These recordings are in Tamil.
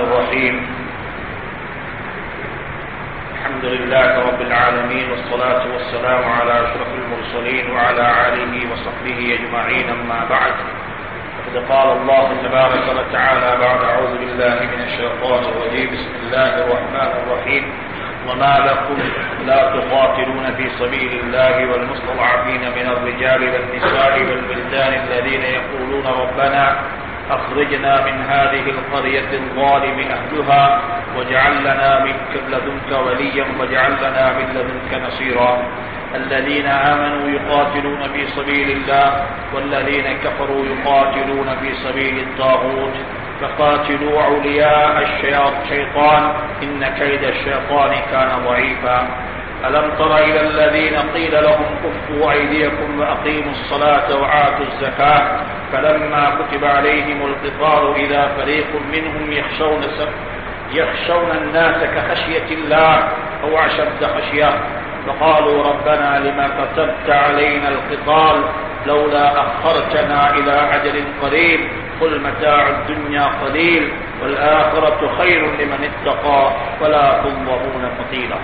الرحيم الحمد لله رب العالمين والصلاة والسلام على أشرف المرسلين وعلى آله وصحبه أجمعين أما بعد فقد قال الله تبارك وتعالى بعد أعوذ بالله من الشيطان الرجيم بسم الله الرحمن الرحيم وما لكم لا تقاتلون في سبيل الله والمستضعفين من الرجال والنساء والولدان الذين يقولون ربنا أخرجنا من هذه القرية الظالم أهلها واجعل لنا منك لدنك وليا واجعل لنا من لدنك نصيرا الذين آمنوا يقاتلون في سبيل الله والذين كفروا يقاتلون في سبيل الطاغوت فقاتلوا أولياء الشيطان إن كيد الشيطان كان ضعيفا ألم تر إلى الذين قيل لهم كفوا أيديكم وأقيموا الصلاة وآتوا الزكاة فلما كتب عليهم القتال إذا فريق منهم يخشون يخشون الناس كخشية الله أو أشد خشية فقالوا ربنا لما كتبت علينا القتال لولا أخرتنا إلى أجل قريب قل متاع الدنيا قليل والآخرة خير لمن اتقى ولا تظلمون فتيلا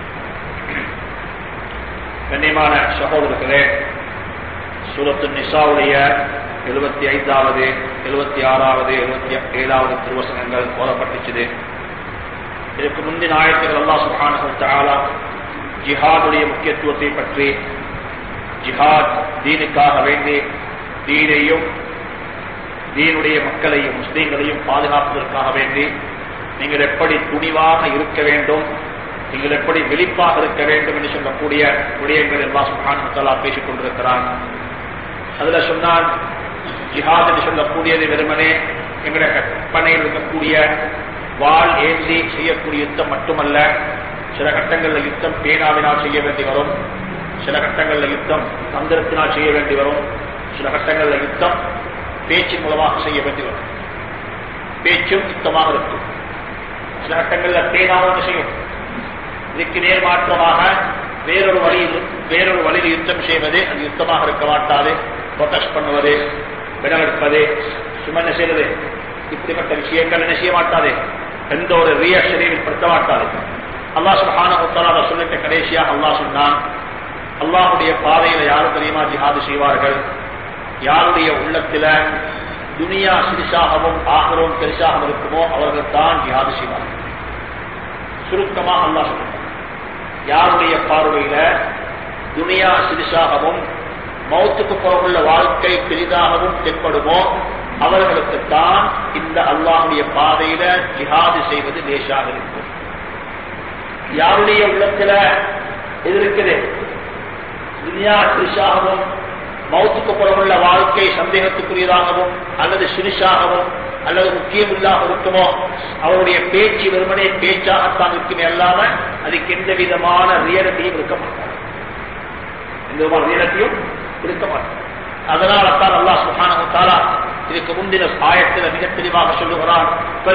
கண்ணியமான சகோதரர்களே சூரத்து நிசாவுடைய எழுபத்தி ஐந்தாவது எழுபத்தி ஆறாவது எழுபத்தி ஏழாவது திருவசனங்கள் போதப்பட்டுச்சுது இதற்கு முந்தின ஆயத்துகள் அல்லா சுகான ஜிஹாதுடைய முக்கியத்துவத்தை பற்றி ஜிஹாத் தீனுக்காக வேண்டி தீனையும் தீனுடைய மக்களையும் முஸ்லீம்களையும் பாதுகாப்பதற்காக வேண்டி நீங்கள் எப்படி துணிவாக இருக்க வேண்டும் நீங்கள் எப்படி வெளிப்பாக இருக்க வேண்டும் என்று சொல்லக்கூடிய விடயங்கள் எல்லாம் சுகானத்தலா பேசிக் கொண்டிருக்கிறான் அதுல சொன்னால் ஜிஹாத் என்று சொல்லக்கூடியது வெறுமனே எங்களுடைய கற்பனையில் இருக்கக்கூடிய வால் ஏந்தி செய்யக்கூடிய யுத்தம் மட்டுமல்ல சில கட்டங்களில் யுத்தம் பேனாவினால் செய்ய வேண்டி வரும் சில கட்டங்களில் யுத்தம் தந்திரத்தினால் செய்ய வேண்டி வரும் சில கட்டங்களில் யுத்தம் பேச்சின் மூலமாக செய்ய வேண்டி வரும் பேச்சும் யுத்தமாக இருக்கும் சில கட்டங்களில் பேனாவும் செய்யும் இதுக்கு நேர் மாற்றமாக வேறொரு வழியில் வேறொரு வழியில் யுத்தம் செய்வது அது யுத்தமாக இருக்க மாட்டாது ப்ரொடெஸ்ட் பண்ணுவது விடவெடுப்பது சும்மா என்ன செய்வது இப்படிப்பட்ட விஷயங்கள் என்ன செய்ய மாட்டாது எந்த ஒரு ரியாக்ஷனையும் படுத்த மாட்டாது அல்லா சுல்ஹான சொல்லிட்ட கடைசியாக அல்லா சொன்னான் அல்லாஹுடைய பாதையில யாரும் தெரியுமா ஜிஹாது செய்வார்கள் யாருடைய உள்ளத்துல துனியா சிறிசாகவும் ஆகரும் பெருசாகவும் இருக்குமோ அவர்கள் தான் ஜிஹாது செய்வார்கள் சுருக்கமாக அல்லா சொல்றாங்க யாருடைய பார்வையில துனியா சிறிசாகவும் மௌத்துக்கு புறமுள்ள வாழ்க்கை பெரிதாகவும் தென்படுமோ அவர்களுக்கு தான் இந்த அல்லாஹுடைய பாதையில ஜிஹாது செய்வது லேசாக இருக்கும் யாருடைய உள்ளத்துல இது இருக்குது துனியா சிறிசாகவும் மௌத்துக்கு புறமுள்ள வாழ்க்கை சந்தேகத்துக்குரியதாகவும் அல்லது சிறிசாகவும் அல்லது முக்கியம் இல்லாம இருக்குமோ அவருடைய பேச்சு வெறுமனே பேச்சாகத்தான் இருக்குமே அல்லாம அதுக்கு எந்த விதமான ரியாலிட்டியும் இருக்க மாட்டார் எந்த விதமான ரியாலிட்டியும் இருக்க மாட்டார் அதனால தான் அல்லா சுகானா இதுக்கு முந்தின ஆயத்தில் மிக தெளிவாக சொல்லுகிறான்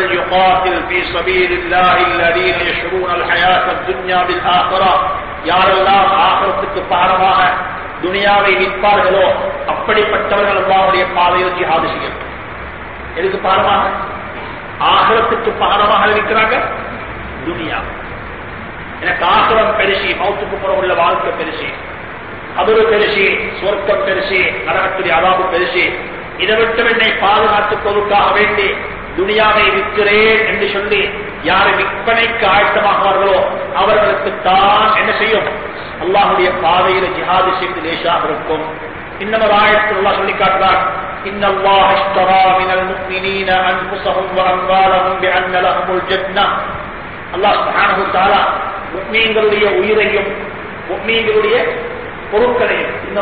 யாரெல்லாம் ஆகரத்துக்கு பாரமாக துனியாவை விற்பார்களோ அப்படிப்பட்டவர்கள் அல்லாவுடைய பாதையில் ஜிஹாது செய்யணும் எதுக்கு பாரமாக ஆகரத்துக்கு பாரமாக இருக்கிறாங்க துனியா எனக்கு ஆகரம் பெருசி மௌத்துக்கு புறம் உள்ள வாழ்க்கை பெருசி அவரு பெருசி சொர்க்கம் பெருசி நரகத்துடைய அதாபு பெருசி இதை விட்டு என்னை பாதுகாத்துக் கொள்வதற்காக வேண்டி துனியாவை விற்கிறேன் என்று சொல்லி யாரை விற்பனைக்கு ஆயத்தமாகிறார்களோ அவர்களுக்கு தான் என்ன செய்யும் அல்லாஹுடைய பாதையில ஜிஹாது செய்து லேசாக இருக்கும் இன்னொரு ஆயத்தில் அல்லா சொல்லி காட்டுறார் إن الله اشترى من المؤمنين أنفسهم وأموالهم بأن لهم الجنة الله سبحانه وتعالى முக்மீன்களுடைய உயிரையும் முக்மீன்களுடைய பொருட்களையும் இந்த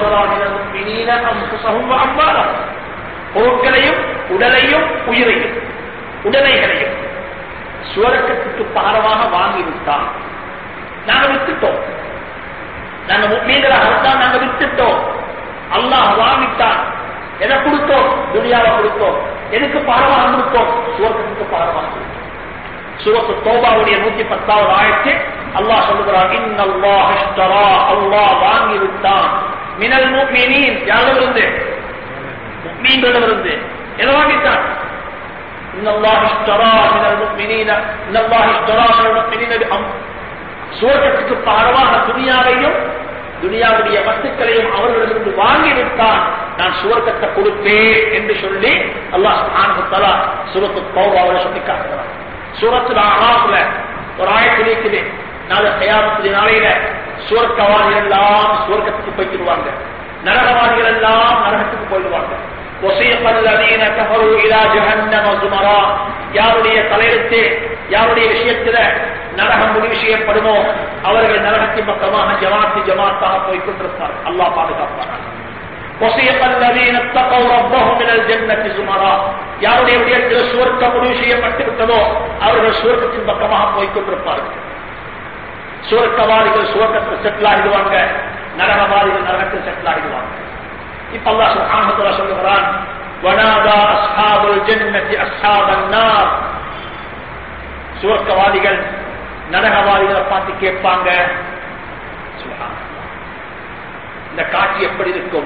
பொருட்களையும் உடலையும் உயிரையும் உடலைகளையும் சுவரக்கத்துக்கு பாரமாக வாங்கிவிட்டான் நாங்க வித்துட்டோம் நாங்க முக்மீன்களாக இருந்தால் நாங்க வித்துட்டோம் அல்லாஹ் வாங்கிட்டான் எதை கொடுத்தோம் துனியாவை கொடுத்தோம் எதுக்கு பாரமாக கொடுத்தோம் சுவர்க்கத்துக்கு பாரமாக கொடுத்தோம் சூரத்து தோபாவுடைய நூத்தி பத்தாவது ஆயிரத்தி அல்லாஹ் சொல்லுகிறார் இன்னல்லாஹ் இஷ்தரா அல்லாஹ் வாங்கி விட்டான் மினல் முஃமினீன் யாரிடமிருந்து முஃமின்களிடமிருந்து எதை வாங்கிட்டான் إن الله اشترى من المؤمنين إن الله اشترى من المؤمنين بأم- சுவர்க்கத்துக்கு பாரவான துனியாவையும் துனியாவுடைய வஸ்துக்களையும் அவர்களிடமிருந்து வாங்கி விட்டான் நான் சுவர்க்கத்தை கொடுப்பேன் என்று சொல்லி அல்லாஹ் சுப்ஹானஹு வ தஆலா சூரத்து தௌபாவுல சொல்லி காட்டுகிறான் சூரத்துல ஆறாப்ல ஒரு ஆயத்தில் இருக்குது நாளை கயாமத்து நாளையில சுவர்க்கவாதிகள் எல்லாம் சுவர்க்கத்துக்கு போய்க்கிடுவாங்க நரகவாதிகள் எல்லாம் நரகத்துக்கு போயிடுவாங்க وسيق الذين كفروا الى جهنم زمرا யாருடைய தலையெழுத்து யாருடைய விஷயத்துல நரகம் முடிவு செய்யப்படுமோ அவர்கள் நரகத்தின் பக்கமாக ஜமாத்து ஜமாத்தாக போய் கொண்டிருப்பார் அல்லாஹ் பாதுகாப்பார் وسيق الذين اتقوا ربهم من الجنة زمرا யாருடைய விடயத்தில் சுவர்க்கம் முடிவு செய்யப்பட்டு விட்டதோ அவர்கள் சுவர்க்கத்தின் பக்கமாக போய் கொண்டிருப்பார்கள் சுவர்க்கவாதிகள் சுவர்க்கத்தில் செட்டில் ஆகிடுவாங்க நரகவாதிகள் நரகத்தில் செட்டில் ஆகிடுவாங்க இப்ப அல்லாஹ் சுப்ஹானஹு வ தஆலா சொல்லுகிறான் வனாதா அஸ்ஹாபுல் ஜன்னதி அஸ்ஹாபன் நார் சுவர்க்கவாதிகள் நரகவாதிகளை பார்த்து கேட்பாங்க சுப்ஹானல்லாஹ். இந்த காட்சி எப்படி இருக்கும்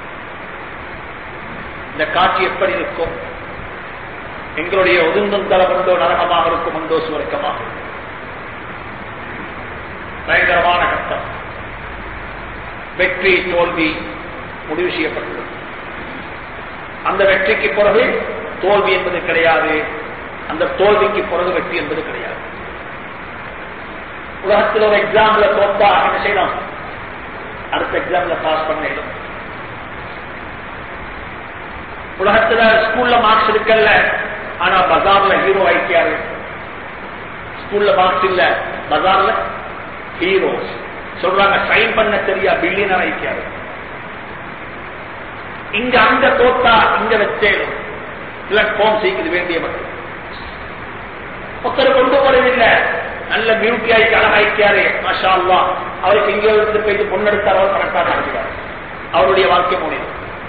இந்த காட்சி எப்படி இருக்கும் எங்களுடைய ஒதுங்கும் தளம் உண்டோ நரகமாக இருக்கும் உண்டோ சுவர்க்கமாக இருக்கும். பயங்கரமான கட்டம் வெற்றி தோல்வி முடிவு செய்யப்பட்டுள்ளது அந்த வெற்றிக்கு பிறகு தோல்வி என்பது கிடையாது அந்த தோல்விக்கு பிறகு வெற்றி என்பது கிடையாது உலகத்தில் ஒரு எக்ஸாம்ல தோத்தா என்ன செய்யலாம் அடுத்த எக்ஸாம்ல பாஸ் பண்ண இயலும் உலகத்துல ஸ்கூல்ல மார்க்ஸ் இருக்கல்ல ஆனா பஜார்ல ஹீரோ ஐக்கியாரு ஸ்கூல்ல மார்க்ஸ் இல்ல பஜார்ல ஹீரோ சொல்றாங்க சைன் பண்ண தெரியா பில்லியனர் ஐக்கியாரு இங்க அங்க தோத்தா இங்க வச்சேனும் பிளாட்ஃபார்ம் செய்கிறது வேண்டிய மட்டும் ஒருத்தர் கொண்டு போறதில்லை நல்ல பியூட்டி ஆயிக்கு அழகாய்க்காரு மாஷா அல்லா அவருக்கு இங்கே இருந்து போயிட்டு பொண்ணெடுத்தார் அவர் கணக்காக இருக்கிறார் அவருடைய வாழ்க்கை முடியும்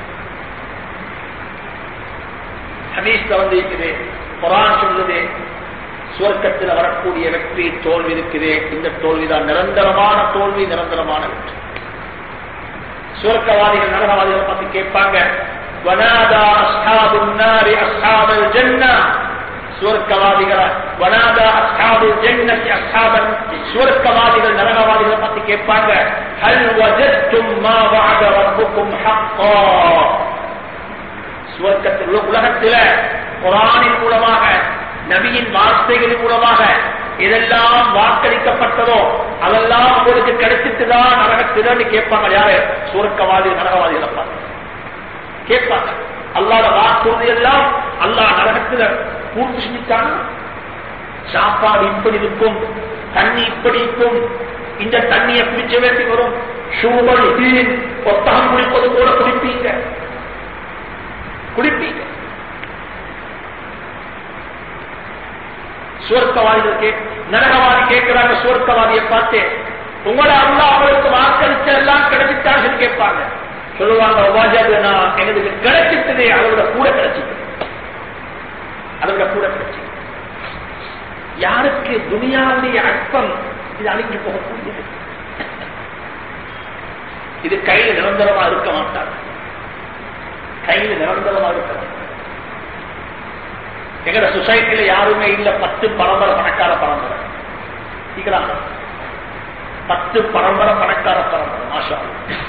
ஹதீஸ்ல வந்து இருக்குது குரான் சொல்லுது சுவர்க்கத்தில் வரக்கூடிய வெற்றி தோல்வி இருக்குது இந்த தோல்விதான் நிரந்தரமான தோல்வி நிரந்தரமான வெற்றி சுவர்க்கவாதிகள் நரகவாதிகளை பார்த்து கேட்பாங்க வனாதா அஸ்ஹாபுன் நாரி அஸ்ஹாபல் ஜன்னா சுவர்க்கவாதிகளை வனாதா அஸ்ஹாபுல் ஜன்னதி அஸ்ஹாபன் சுவர்க்கவாதிகள் நரகவாதிகளை பார்த்து கேட்பாங்க ஹல் வஜத்தும் மா வஅத ரப்புக்கும் ஹக்கா சுவர்க்கத்தில் உலகத்தில குரானின் மூலமாக நபியின் வார்த்தைகளின் மூலமாக எதெல்லாம் வாக்களிக்கப்பட்டதோ அதெல்லாம் உங்களுக்கு கிடைச்சிட்டுதான் நரகத்திலன்னு கேட்பாங்க யாரு சுவர்க்கவாதி நரகவாதிகளை பார்த்து கேட்பாங்க அல்லாத வாக்குறுதி எல்லாம் அல்லாஹ் நரகத்துல பூர்த்தி செஞ்சுட்டாங்க சாப்பாடு இப்படி இருக்கும் தண்ணி இப்படி இருக்கும் இந்த தண்ணியை குடிச்ச வேண்டி வரும் சூழல் ஒத்தகம் குடிப்பது கூட குடிப்பீங்க குடிப்பீங்க சுவர்க்கவாதிகள் கேட் நரகவாதி கேட்கிறாங்க சுவர்க்கவாதியை பார்த்து உங்களை அல்லா அவருக்கு வாக்களிச்ச எல்லாம் கிடைச்சிட்டான்னு கேட்பாங்க சொல்லுவாங்க வாஜாதுனா எங்களுக்கு கிடைச்சிட்டதே அதோட கூட கிடைச்சிட்டு அதோட கூட கிடைச்சி யாருக்கு துனியாவுடைய அற்பம் இது அழிஞ்சு போகக்கூடியது இது கையில் நிரந்தரமா இருக்க மாட்டாங்க கையில் நிரந்தரமா இருக்க மாட்டாங்க எங்கட சொசைட்டில யாருமே இல்ல பத்து பரம்பரை பணக்கார பரம்பரை சீக்கிரம் பத்து பரம்பரை பணக்கார பரம்பரை மாஷா அல்லாஹ்.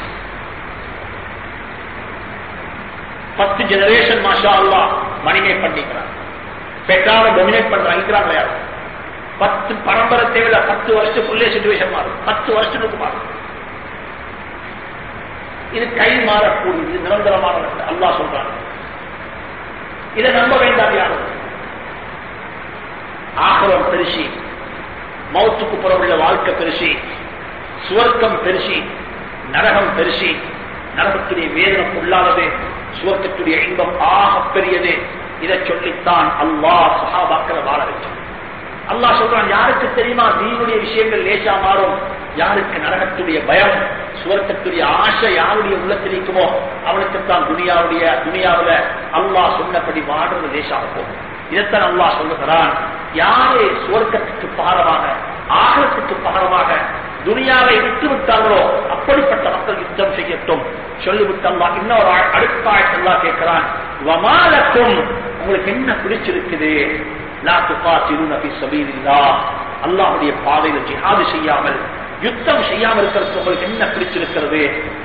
பத்து ஜெனரேஷன் மாஷா அல்லா மணிமே பண்ணிக்கிறாங்க பெற்றார டொமினேட் பண்றாங்க இருக்கிறாங்களா யாரும் பத்து பரம்பரை தேவையில்ல பத்து வருஷத்துக்குள்ளே சுச்சுவேஷன் மாறும் பத்து வருஷத்துக்கு மாறும் இது கை மாறக்கூடியது இது நிரந்தரமான அல்லா சொல்றாங்க இதை நம்ப வேண்டாம் யாரும் ஆகலம் பெருசி மௌத்துக்கு புறவுள்ள வாழ்க்கை பெருசி சுவர்க்கம் பெருசி நரகம் பெருசி நரகத்துடைய வேதனம் உள்ளாதது சுவர்க்கத்துடைய இன்பம் ஆக பெரியது இதை சொல்லித்தான் அல்லாஹ் சஹாபாக்களை வாழ வச்சான் அல்லாஹ் சொல்றான் யாருக்கு தெரியுமா தீனுடைய விஷயங்கள் லேசா மாறும் யாருக்கு நரகத்துடைய பயம் சுவர்க்கத்துடைய ஆசை யாருடைய உள்ளத்தில் இருக்குமோ அவனுக்குத்தான் துனியாவுடைய துனியாவுல அல்லாஹ் சொன்னபடி வாடுறது லேசாக போகும் இதைத்தான் அல்லாஹ் சொல்லுகிறான் யாரே சுவர்க்கத்துக்கு பாரமாக ஆகலத்துக்கு பாரமாக துனியாவை விட்டு விட்டாங்களோ அப்படிப்பட்ட மக்கள் யுத்தம் செய்யட்டும் சொல்லிவிட்டு அல்லா இன்னொரு அடுத்த ஆயத்தல்லா கேட்கிறான் வமாலக்கும் உங்களுக்கு என்ன பிடிச்சிருக்குது லா துகாத்திருன ஃபீ சபீலில்லாஹ் அல்லாஹ்வுடைய பாதையில் ஜிஹாது செய்யாமல் யுத்தம் செய்யாமல் இருக்கிறது உங்களுக்கு என்ன பிடிச்சிருக்கிறது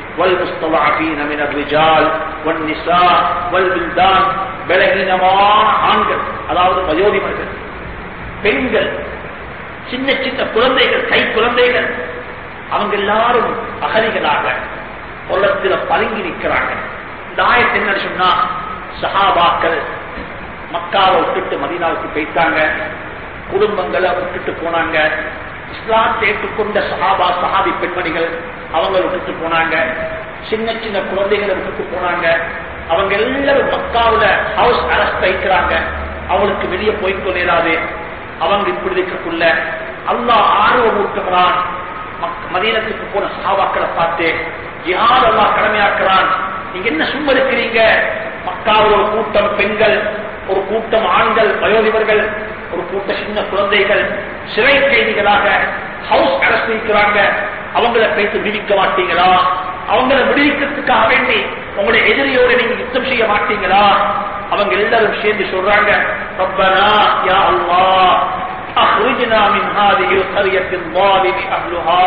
والمستضعفين من الرجال والنساء والبلدان பலகீனமான ஆண்கள் அதாவது வயோதிபர்கள் பெண்கள் சின்ன சின்ன குழந்தைகள் கை குழந்தைகள் அவங்க எல்லாரும் அகதிகளாக உள்ளத்துல பதுங்கி நிற்கிறாங்க இந்த ஆயத்தை என்ன சொன்னா சஹாபாக்கள் மக்காவை விட்டுட்டு மதீனாவுக்கு போயிட்டாங்க குடும்பங்களை விட்டுட்டு போனாங்க இஸ்லாத்தை ஏற்றுக்கொண்ட சஹாபா சஹாபி பெண்மணிகள் அவங்க விட்டுட்டு போனாங்க சின்ன சின்ன குழந்தைகளை விட்டுட்டு போனாங்க அவங்க எல்லாரும் மக்காவுல ஹவுஸ் அரெஸ்ட் வைக்கிறாங்க அவங்களுக்கு வெளியே போய்க்கொள்ள இயலாது அவங்க இப்படி இருக்கக்குள்ள அல்லாஹ் ஆர்வம் ஊட்டுகிறான் மக்- மதீனத்துக்கு போன சஹாபாக்களை பார்த்து ஜிஹாத் அல்லாஹ் கடமையாக்குறான் நீங்க என்ன சும்மா இருக்கிறீங்க மக்காவில் ஒரு கூட்டம் பெண்கள் ஒரு கூட்டம் ஆண்கள் வயோதிபர்கள் ஒரு கூட்ட சின்ன குழந்தைகள் சிறை கைதிகளாக ஹவுஸ் அரெஸ்ட் வைக்கிறாங்க அவங்கள பேசி விதிக்க மாட்டீங்களா அவங்கள விடுவிக்கிறதுக்காக வேண்டி உங்களுடைய எதிரியோட நீங்க யுத்தம் செய்ய மாட்டீங்களா அவங்க எல்லாரும் சேர்ந்து சொல்றாங்க ரப்பனா யா அல்லாஹ் அஹ்ரிஜ்னா மின் ஹாதிஹி القرية الظالم أهلها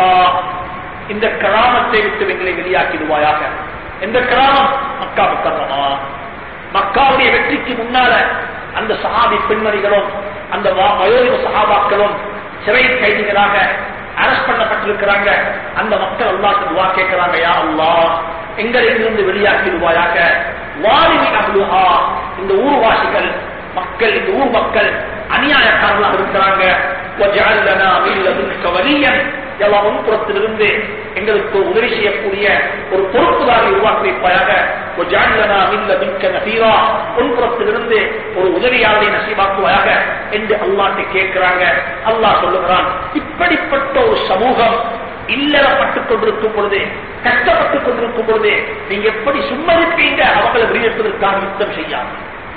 இந்த கிராமத்தை விட்டு எங்களை வெளியாக்கிடுவாயாக இந்த கிராமம் மக்கா முக்கரமா மக்காவுடைய வெற்றிக்கு முன்னால அந்த சஹாபி பெண்மணிகளும் அந்த வா- வயோதிக சஹாபாக்களும் சிறை கைதிகளாக அரஸ்ட் பண்ணப்பட்டிருக்கிறாங்க அந்த மக்கள் அல்லாஹ்க்கு துவா கேட்கிறாங்க யா அல்லாஹ் எங்களிலிருந்து வெளியாக்கிடுவாயாக வாலிமி அஹ்லுஹா இந்த ஊர்வாசிகள் மக்கள் இந்த ஊர் மக்கள் அநியாயக்காரர்களாக இருக்கிறாங்க وَاجْعَلْ لَنَا مِن لَّدُنكَ وَلِيًّا எல்லாம் முன்புறத்திலிருந்து எங்களுக்கு உதவி செய்யக்கூடிய ஒரு பொறுப்புதாரி உருவாக்கி வைப்பாயாக وَاجْعَلْ لَنَا مِن لَّدُنكَ نَصِيرًا முன்புறத்திலிருந்து ஒரு உதவியாளரை நசீபாக்குவாயாக என்று அல்லாஹ்ட்டு கேட்கிறாங்க அல்லாஹ் சொல்லுகிறான் இப்படிப்பட்ட ஒரு சமூகம் இல்லறப்பட்டுக் கொண்டிருக்கும் பொழுது கஷ்டப்பட்டுக் கொண்டிருக்கும் பொழுது நீங்க எப்படி சும்மா இருப்பீங்க அவங்களை வெளியேற்றுவதற்கான யுத்தம் செய்யாமல்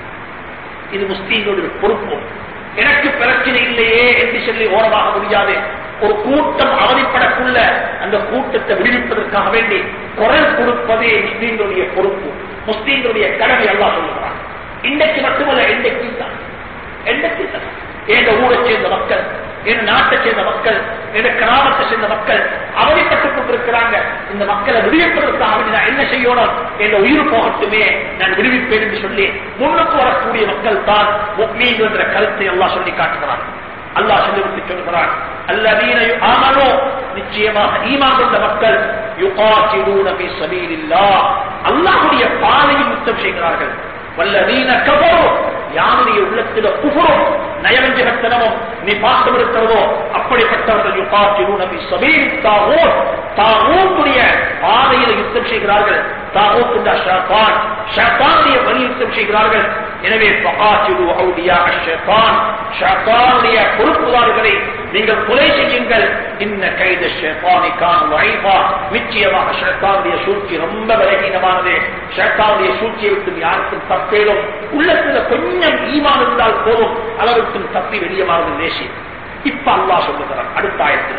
இது முஸ்லீம்களுடைய பொறுப்பு எனக்கு பிரச்சனை இல்லையே என்று சொல்லி ஓரமாக முடியாது ஒரு கூட்டம் அவதிப்படக்குள்ள அந்த கூட்டத்தை விடுவிப்பதற்காக வேண்டி குரல் கொடுப்பதே முஸ்லீம்களுடைய பொறுப்பு முஸ்லீம்களுடைய கடமை எல்லாம் சொல்லுகிறான் இன்றைக்கு மட்டுமல்ல இன்றைக்கு தான் இன்றைக்கு தான் எங்க ஊரை சேர்ந்த மக்கள் என் நாட்டை சேர்ந்த மக்கள் என் கிராமத்தை சேர்ந்த மக்கள் அவதிப்பட்டுக் கொண்டிருக்கிறாங்க இந்த மக்களை விடுவிப்பதற்காக வேண்டி நான் என்ன செய்யணும் என் உயிர் போகட்டுமே நான் விடுவிப்பேன் என்று சொல்லி முன்னுக்கு வரக்கூடிய மக்கள் தான் முக்மீன் என்ற கருத்தை எல்லாம் சொல்லி காட்டுகிறான் அல்லாஹ் சொல்லிவிட்டு சொல்கிறான் அல்லதீன ஆமனோ நிச்சயமாக ஈமான் கொண்ட மக்கள் யுகாத்திலூன ஃபீ சபீலில்லாஹ் அல்லாஹ்வுடைய பாதையில் யுத்தம் செய்கிறார்கள் வல்லதீன கஃபரு யாருடைய உள்ளத்தில குஃபரும் நயவஞ்சகத்தனமும் நீ பாசம் இருக்கிறதோ அப்படிப்பட்டவர்கள் யுகாத்திலூன ஃபீ சபீலி தாகூத் தாகூத்துடைய பாதையில் யுத்தம் செய்கிறார்கள் தாகூத் என்ற ஷைத்தான் ஷைத்தானுடைய வழி யுத்தம் செய்கிறார்கள் எனவே பகாத்திலு அவுலியா ஷைத்தான் ஷைத்தானுடைய பொறுப்புதாரர்களை நீங்கள் கொலை செய்யுங்கள் இன்ன கைத ஷைத்தானிக்கான வைபா நிச்சயமாக ஷைத்தானுடைய சூழ்ச்சி ரொம்ப பலகீனமானது ஷைத்தானுடைய சூழ்ச்சியை விட்டு யாருக்கும் தப்பேடும் உள்ளத்துல கொஞ்சம் ஈமான் இருந்தால் போதும் அளவுக்கு தப்பி வெளியே மாறுது நேசி இப்ப அல்லாஹ் சொல்லுகிறான் அடுத்த ஆயத்துல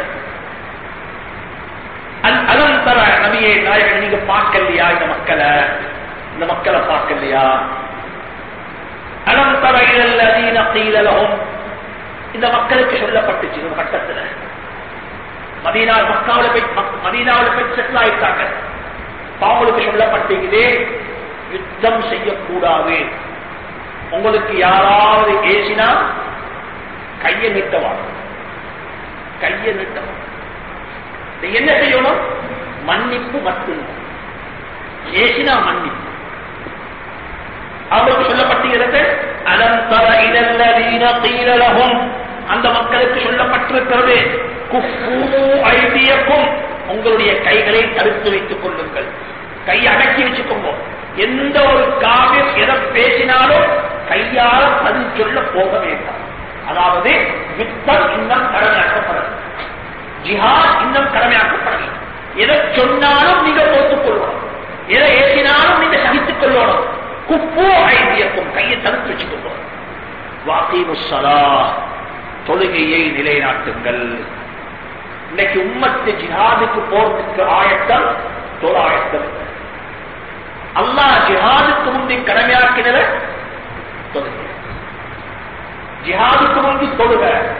அல்- அலம் தர நபியே நாயகன் நீங்க பார்க்கலையா இந்த மக்களை இந்த மக்களை பார்க்கலையா அலம் தர இலல்லதீன கீல லஹும் இந்த மக்களுக்கு சொல்லப்பட்டுச்சு ஒரு கட்டத்துல மதீனா மக்காவில போய் மக்- மதீனாவுல போய் செட்டில் ஆயிட்டாங்க அவங்களுக்கு சொல்லப்பட்டிருக்குது யுத்தம் செய்யக்கூடாது உங்களுக்கு யாராவது ஏசினா கையை நீட்டவாங்க கையை நீட்டவாங்க நீ என்ன செய்யணும் மன்னிப்பு மட்டும்தான் ஏசினா மன்னிப்பு அவங்களுக்கு சொல்லப்பட்டிருக்கிறது அலம் தர இலல்லதீன கீல லஹும் அந்த மக்களுக்கு சொல்லப்பட்டிருக்கிறது குஃபூ ஐதியக்கும் உங்களுடைய கைகளை தடுத்து வைத்துக் கொள்ளுங்கள் கையை அடக்கி வச்சுக்கோங்க எந்த ஒரு காவியம் எதை பேசினாலும் கையால பதில் சொல்ல போக வேண்டாம் அதாவது யுத்தம் இன்னும் கடமையாக்கப்படணும் ஜிஹாத் இன்னும் கடமையாக்கப்படணும் எதை சொன்னாலும் நீங்க போட்டுக் கொள்ளணும் எதை ஏசினாலும் நீங்க சகித்துக் கொள்ளணும் குப்போ ஐதியக்கும் கையை தடுத்து வச்சுக்கோங்க வாக்கிமுசலா தொழுகையை நிலைநாட்டுங்கள் இன்னைக்கு உம்மத்து ஜிஹாதுக்கு போறதுக்கு ஆயத்தம் தொழாயத்தம் இல்லை. அல்லாஹ் ஜிஹாதுக்கு முந்தி கடமையாக்கினத தொழுகை ஜிஹாதுக்கு முந்தி தொழுக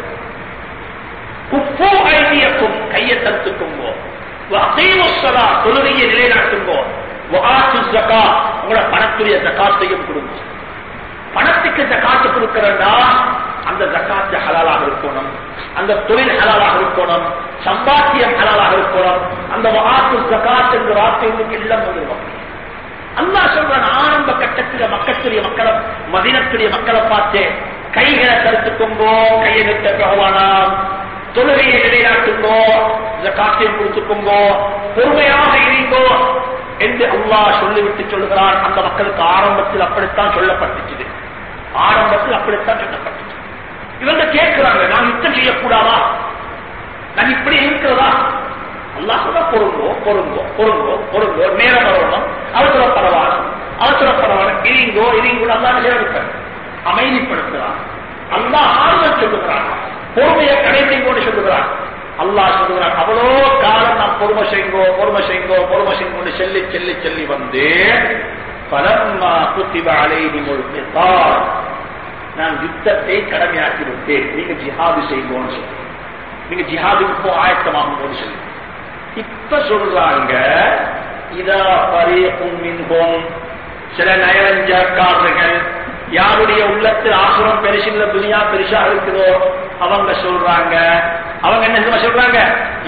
குப்போ ஐடியக்கும் கையை தடுத்துக்குங்கோ அசைவசலா தொழுகையை நிலைநாட்டுங்கோ வகாத்து ஜக்கா உங்களோட பணத்துடைய ஜக்காத்தையும் கொடுங்க பணத்துக்கு ஜக்காத்து கொடுக்கிறதா அந்த ஜக்காத்து ஹலாலாக இருக்கணும் அந்த தொழில் ஹலாலாக இருக்கணும் சம்பாத்தியம் ஹலாலாக இருக்கணும் அந்த வகாத்து ஜக்காத் என்ற வார்த்தைகளுக்கு எல்லாம் வந்துருவோம் அல்லா சொல்றான் ஆரம்ப கட்டத்தில் மக்களுடைய மக்களை மதினத்துடைய மக்களை பார்த்து கைகளை தடுத்துக்கோங்கோ கையை நிறுத்த பகவானாம் தொழுகையை நிலைநாட்டுங்கோ ஜக்காத்தையும் கொடுத்துக்கோங்கோ பொறுமையாக இருங்கோ என்று அல்லாஹ் சொல்லிவிட்டு சொல்லுகிறான் அந்த மக்களுக்கு ஆரம்பத்தில் அப்படித்தான் சொல்லப்பட்டுச்சு ஆரம்பத்தில் அப்படித்தான் சொல்லப்பட்டுச்சு இவங்க கேட்கிறாங்க நான் யுத்தம் செய்யக்கூடாதா நான் இப்படி இருக்கிறதா அல்லாஹ் சொல்ல பொருங்கோ பொருங்கோ பொருங்கோ பொருங்கோ நேரம் வரணும் அவசர பரவாயில்ல அவசர பரவாயில்ல இருங்கோ இருங்கோ அல்லா நிலைப்படுத்த அமைதிப்படுத்துறான் அல்லாஹ் ஆறுதல் சொல்லுகிறான் பொறுமையை கடைபிடிங்கோன்னு சொல்லுகிறான் அல்லாஹ் சொல்லுகிறான் அவ்வளோ காலம் நான் பொறுமை செய்ங்கோ பொறுமை செய்ங்கோ பொறுமை செய்ங்கோன்னு சொல்லி சொல்லி சொல்லி வந்து பலம்மா குத்திப அலைஹி முழுத்தார் நான் யுத்தத்தை கடமையாக்கி விட்டேன் நீங்க ஜிஹாது செய்வோன்னு சொல்லி நீங்க ஜிஹாதுக்கு போ ஆயத்தமாகும் சொல்லி இப்ப சொல்றாங்க இதா பரீகும் மின்ஹும் சில நயவஞ்சக்காரர்கள் யாருடைய உள்ளத்தில் ஆசுரம் பெருசில்ல துனியா பெருசா இருக்குதோ அவங்க சொல்றாங்க அவங்க என்ன சொல்றாங்க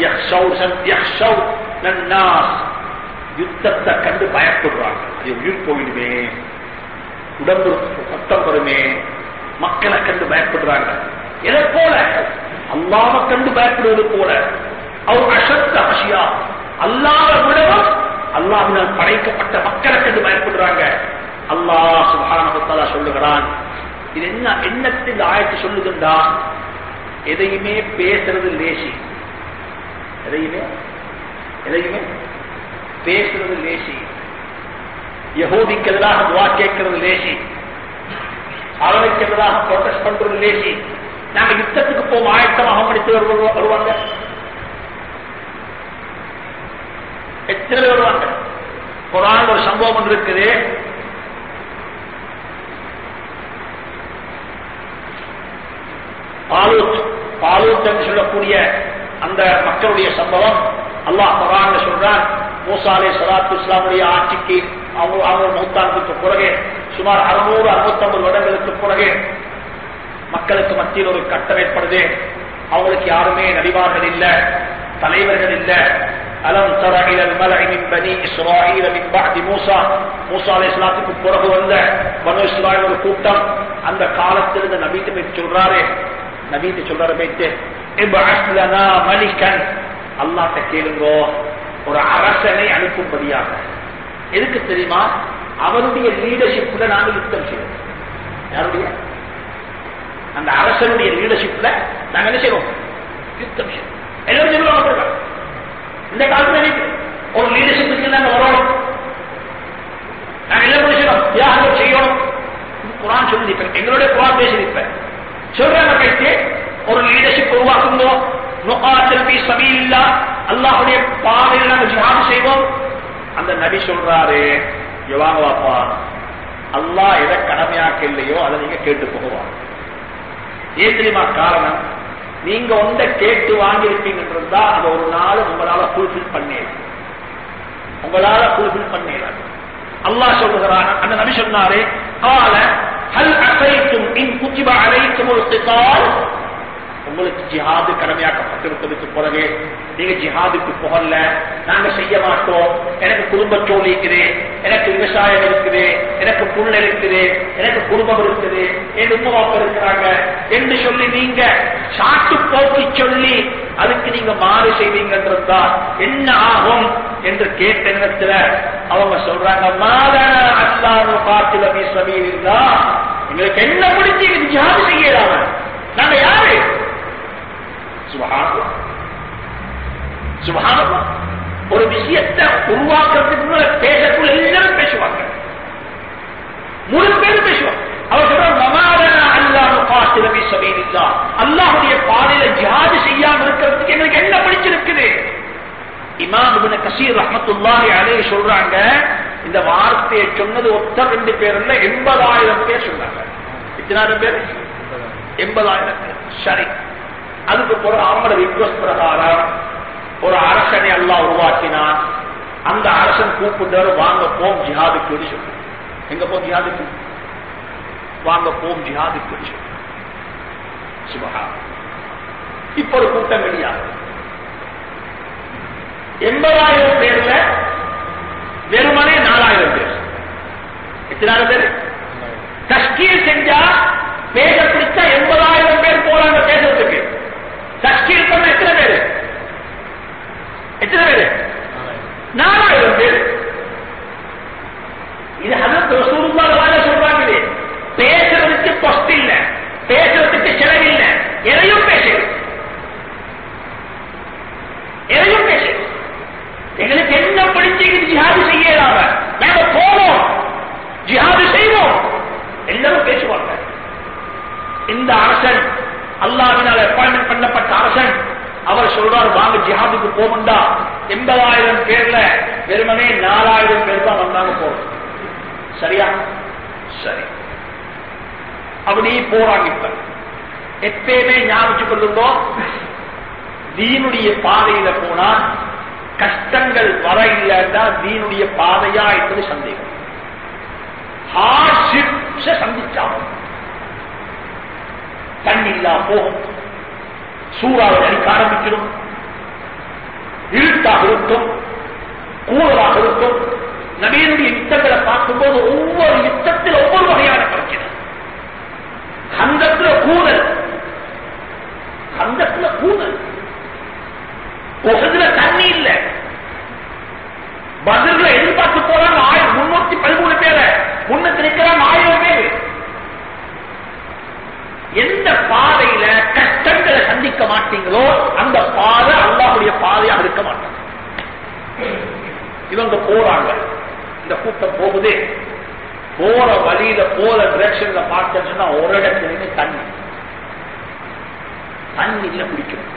யுத்தத்தை கண்டு பயப்படுறாங்க அது உயிர் போயிடுமே உடம்பு சத்தம் வருமே மக்களை கண்டு பயப்படுறாங்க எதை போல அல்லாம கண்டு பயப்படுவது போல அவர் அசத்த அசியா அல்லாத விடவும் அல்லாஹினால் படைக்கப்பட்ட மக்களை கண்டு பயப்படுறாங்க அல்லாஹ் சுபானபத்தாலா சொல்லுகிறான் இது என்ன எண்ணத்தில் ஆயத்து சொல்லுகின்றா எதையுமே பேசுறது லேசி எதையுமே எதையுமே பேசுறது லேசி யகோதிக்கு எதிராக துவா கேட்கிறது லேசி அவனுக்கு எதிராக ப்ரொடெஸ்ட் பண்றது லேசி நாங்க யுத்தத்துக்கு போவோம் ஆயத்தமாக முடித்து வருவாங்க எத்தனை வருவாங்க குரான் ஒரு சம்பவம் ஒன்று இருக்குது பாலூத் பாலூத் என்று சொல்லக்கூடிய அந்த மக்களுடைய சம்பவம் அல்லாஹ் குரான் சொல்றான் மூசாலே சலாத்து இஸ்லாமுடைய ஆட்சிக்கு அவங்க அவங்க மூத்தாண்டுக்கு பிறகு சுமார் அறுநூறு அறுபத்தொன்பது வருடங்களுக்கு பிறகு மக்களுக்கு மத்தியில் ஒரு கட்டம் ஏற்படுது அவங்களுக்கு யாருமே நடிவார்கள் இல்ல தலைவர்கள் இல்ல அலம் தர இலல் மலை மின் பனி இஸ்ராயில் மின் பாதி மூசா மூசா அலை இஸ்லாத்துக்கு பிறகு வந்த பனு இஸ்ராயில் ஒரு கூட்டம் அந்த காலத்திலிருந்து நபீத்து போய் சொல்றாரு நபீத்து சொல்றாரு போயிட்டு மலிகன் அல்லாட்ட கேளுங்கோ ஒரு அரசனை அனுப்பும்படியாக எதுக்கு தெரியுமா அவருடைய லீடர்ஷிப்ல நாங்கள் யுத்தம் செய்வோம் யாருடைய அந்த அரசனுடைய லீடர்ஷிப்ல நாங்க என்ன செய்வோம் யுத்தம் செய்வோம் எல்லாரும் சொல்லுவாங்க இந்த காலத்துல ஒரு லீடர்ஷிப்புக்கு நாங்க வரணும் நாங்க என்ன செய்யணும் தியாகம் செய்யணும் குரான் சொல்லி நிற்பேன் எங்களுடைய குரான் பேசி நிற்பேன் சொல்றாங்க கைத்து ஒரு லீடர்ஷிப் உருவாக்குங்கோ அல்லாஹுடைய பாதையில் நாங்கள் ஜிஹாது செய்வோம் அந்த நபி சொல்றாரு எவாங்க வாப்பா அல்லாஹ் எதை கடமையாக்க இல்லையோ அதை நீங்க கேட்டு போகுவாங்க ஏன் தெரியுமா காரணம் நீங்க ஒன்றை கேட்டு வாங்கியிருப்பீங்கன்றதா அதை ஒரு நாள் உங்களால ஃபுல்ஃபில் பண்ணேன் உங்களால ஃபுல்ஃபில் பண்ணேன் அல்லாஹ் சொல்லுகிறான் அந்த நபி சொன்னாரு கால ஹல் அசைக்கும் இன் குத்திப அலைக்கும் ஒரு உங்களுக்கு ஜிஹாது கடமையாக்கப்பட்டிருப்பதற்கு பிறகு நீங்க ஜிஹாதுக்கு போகல நாங்க செய்ய மாட்டோம் எனக்கு குடும்பத்தோடு இருக்குது எனக்கு விவசாயம் இருக்குது எனக்கு புல் இருக்குது எனக்கு குடும்பம் இருக்குது என் உண்மவாப்ப இருக்கிறாங்க என்று சொல்லி நீங்க சாட்டு போக்கி சொல்லி அதுக்கு நீங்க மாறு செய்வீங்கன்றதா என்ன ஆகும் என்று கேட்ட நேரத்துல அவங்க சொல்றாங்க மாதன அல்லாஹ் பாத்தில மீசமீரில்லா எங்களுக்கு என்ன முடிஞ்சு ஜிஹாது செய்யலாம நாங்க யாரு சுபகானம் சுபகானம் ஒரு விஷயத்தை உருவாக்குறதுக்கு பேசக்குள்ள எல்லாரும் பேசுவாங்க முழு பேரும் பேசுவாங்க அவர் சொல்ற அல்லாஹுடைய பாதையில ஜிஹாது செய்யாம இருக்கிறதுக்கு எனக்கு என்ன பிடிச்சிருக்குது இமாம் இப்னு கசீர் ரஹ்மத்துல்லாஹி அலைஹி சொல்றாங்க இந்த வார்த்தையை சொன்னது ஒத்த ரெண்டு பேர் இல்ல எண்பதாயிரம் பேர் சொன்னாங்க எத்தனாயிரம் பேர் எண்பதாயிரம் பேர் சரி அதுக்கு பிறகு அவங்களோட ரிக்வஸ்ட் பிரகாரம் ஒரு அரசனை அல்லாஹ் உருவாக்கினான் அந்த அரசன் கூப்பிட்டாரு வாங்க போம் ஜிஹாதுக்கு சொல்லு எங்க போம் ஜிஹாதுக்கு வாங்க போம் ஜிஹாதுக்கு சொல்லு சுபகா இப்ப ஒரு கூட்டம் வெளியாகும் எண்பதாயிரம் பேர்ல வெறுமனே நாலாயிரம் பேர் எத்தனாயிரம் பேர் தஸ்கீல் செஞ்சா பேச பிடிச்சா எண்பதாயிரம் பேர் போறாங்க பேசுறதுக்கு தஸ்கீல் பண்ண எத்தனை பேரு எத்தனை பேரு நாலாயிரம் பேர் இது ஹதரத் ரசூலுல்லாஹி சொல்றாங்க இது பேசுறதுக்கு கொஸ்ட் இல்ல பேசுறதுக்கு செலவு இல்ல எதையும் பேசு எதையும் பேசு எங்களுக்கு என்ன படிச்சு ஜிஹாது செய்யலாம நாங்க போவோம் ஜிஹாது செய்வோம் எல்லாரும் பேசுவாங்க இந்த அரசன் அல்லாவினால் அப்பாயின்மெண்ட் பண்ணப்பட்ட அரசன் அவர் சொல்றார் வாங்க ஜிஹாதுக்கு போகும்டா எண்பதாயிரம் பேர்ல வெறுமனே நாலாயிரம் பேர் தான் வந்தாங்க போறோம் சரியா சரி அப்படி போறாங்க இப்ப எப்பயுமே ஞாபகம் கொள்ளுங்கோ தீனுடைய பாதையில போனா கஷ்டங்கள் வர இல்லைன்னா தீனுடைய பாதையா என்பது சந்தேகம் ஹார்ட்ஷிப்ஸ சந்திச்சாங்க தண்ணி இல்லா போகும் சூறாவை அடிக்க ஆரம்பிக்கணும் இருட்டாக இருக்கும் கூறலாக இருக்கும் நவீனுடைய யுத்தங்களை பார்க்கும்போது ஒவ்வொரு யுத்தத்தில் ஒவ்வொரு வகையான பிரச்சனை கந்தத்துல கூதல் கந்தத்துல கூதல் உகதுல தண்ணி இல்ல பதில்ல எதிர்பார்த்து போறாங்க ஆயிரம் முன்னூத்தி பதிமூணு பேரை முன்னூத்தி நிற்கிறாங்க ஆயிரம் பேர் எந்த பாதையில கஷ்டங்களை சந்திக்க மாட்டீங்களோ அந்த பாதை அல்லாஹுடைய பாதையாக இருக்க மாட்டாங்க இவங்க போறாங்க இந்த கூட்டம் போகுது போற வழியில போற டிரெக்ஷன்ல பார்த்தேன்னா ஒரு இடத்துல தண்ணி தண்ணி இல்ல குடிக்கணும்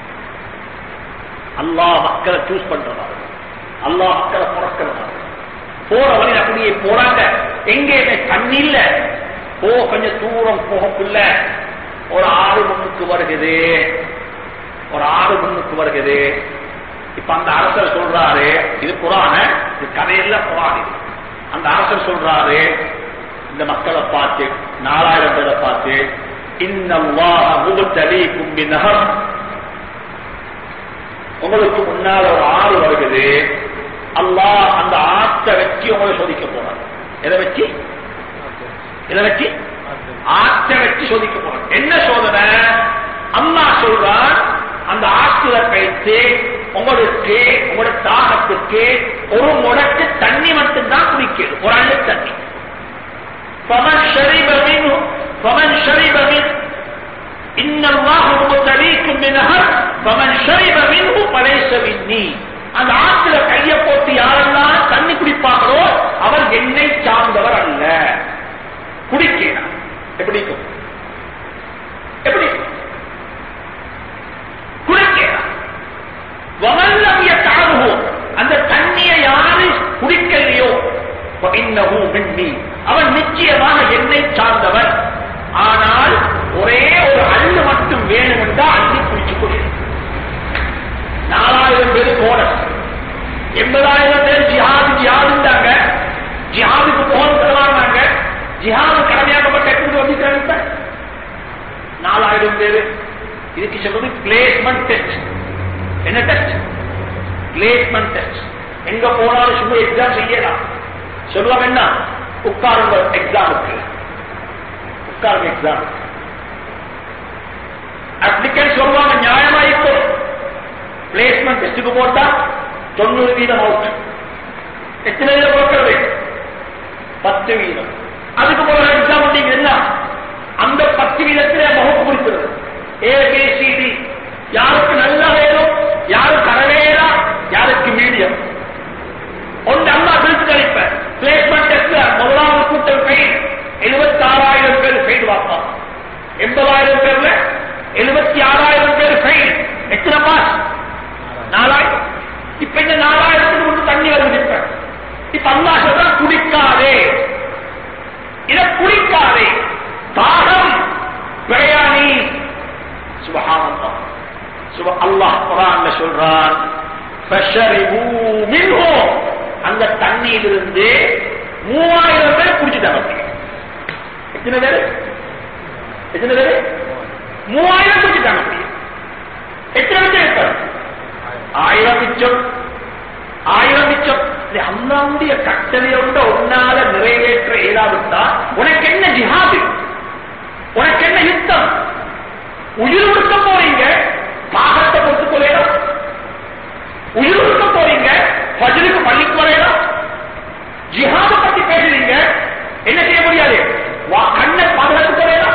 அல்லாஹ் மக்களை சூஸ் பண்றதாங்க அல்லாஹ் மக்களை புறக்கிறதாங்க போற வழியில் அப்படியே போறாங்க எங்கேயுமே தண்ணி இல்ல போ கொஞ்சம் தூரம் போகக்குள்ள ஒரு ஆறு முன்னுக்கு வருகிறது ஒரு ஆறு முன்னுக்கு வருகிறது இப்ப அந்த அரசர் சொல்றாரு இது புறான இது கதையில புறான் இது அந்த அரசர் சொல்றாரு இந்த மக்களை பார்த்து நாலாயிரம் பேரை பார்த்து இன்னல்லாஹ முகத்தலீக்கும் பின்னகம் உங்களுக்கு முன்னால் ஒரு ஆறு வருகிறது அல்லாஹ் அந்த ஆற்றை வச்சு உங்களை சோதிக்க போறார் எதை வச்சு எதை வச்சு ஆற்றை வச்சு சோதிக்க போறார் என்ன சோதனை அம்மா சொல்றார் அந்த ஆற்றுல பயிற்சி உங்களுக்கு உங்களோட தாகத்துக்கு ஒரு முடக்கு தண்ணி மட்டும்தான் குடிக்கணும் ஒரு அள்ளு தண்ணி பவன் ஷரீபமின் பவன் ஷரீபமின் إن الله مبتليكم بنهر فمن شرب منه فليس مني அந்த ஆற்றுல கைய போட்டு யாரெல்லாம் தண்ணி குடிப்பாங்களோ அவர் என்னை சார்ந்தவர் அல்ல குடிக்கலாம் எப்படி இருக்கும்? எப்படி குடிக்கலாம் வமல்லவிய தாழ்வோம் அந்த தண்ணியை யாரு குடிக்கலையோ இன்னஹு மின்னி அவன் நிச்சயமாக என்னை சார்ந்தவன் ஆனால் ஒரே ஒரு அள்ளு மட்டும் வேணும் என்றால் அள்ளி குடிச்சுக் கொடு நாலாயிரம் பேர் போனஸ் எண்பதாயிரம் பேர் ஜிஹாது ஜிஹாதுந்தாங்க ஜிஹாதுக்கு போகணும் தருவாங்க ஜிஹாது கடமையாக்கப்பட்ட எப்படி வந்துட்டாங்க நாலாயிரம் பேர் இதுக்கு சொல்றது பிளேஸ்மெண்ட் டெஸ்ட் என்ன டெஸ்ட் பிளேஸ்மெண்ட் டெஸ்ட் எங்க போனாலும் சும்மா எக்ஸாம் செய்யலாம் சொல்லுவாங்க என்ன உட்காருங்க எக்ஸாமுக்கு உட்காருங்க எக்ஸாம் அப்ளிகன்ட் சொல்லுவாங்க நியாயமா இப்போ பிளேஸ்மெண்ட் டெஸ்ட்டுக்கு போட்டா தொண்ணூறு வீதம் அவுட் எத்தனை வீதம் போக்குறது பத்து வீதம் அதுக்கு போற எக்ஸாம் நீங்க என்ன அந்த பத்து வீதத்திலே முகப்பு குறிக்கிறது ஏபிசிடி யாருக்கு நல்லா வேணும் யாருக்கு அறவேரா யாருக்கு மீடியம் ஒன்று அம்மா பிரித்து கழிப்ப பிளேஸ்மெண்ட் டெஸ்ட்ல முதலாவது கூட்டம் பெயின் எழுபத்தி ஆறாயிரம் பேர் ஃபெயில் வாப்பா எண்பதாயிரம் பேர்ல எழுபத்தி ஆறாயிரம் பேர் ஃபெயில் எத்தனை பாஸ் நாலாயிரம் இப்ப இந்த நாலாயிரத்துக்கு மட்டும் தண்ணி வருது இப்ப இப்ப அல்லா சொல்ற குடிக்காதே இத குடிக்காதே தாகம் பிரயாணி சுபஹானல்லாஹ் சுப அல்லாஹ் குரான்ல சொல்றான் ஃபஷரிபூ மின்ஹு அந்த தண்ணியிலிருந்து மூவாயிரம் பேர் குடிச்சுட்டாங்க எத்தனை பேர் எத்தனை பேர் மூவாயிரம் குடிச்சுட்டாங்க எத்தனை பேர் இருக்காரு ஆயிரம் மிச்சம் ஆயிரம் மிச்சம் இது அல்லாவுடைய கட்டளையோட உன்னால நிறைவேற்ற இயலாவிட்டா உனக்கு என்ன ஜிஹாது உனக்கு என்ன யுத்தம் உயிர் கொடுக்க போறீங்க பாகத்தை கொடுத்துக் கொள்ளலாம் உயிர் கொடுக்க போறீங்க பஜலுக்கு பள்ளிக்கு வரையலாம் ஜிஹாத பத்தி பேசுறீங்க என்ன செய்ய முடியாது வா கண்ணை பாதுகாத்துக் கொள்ளலாம்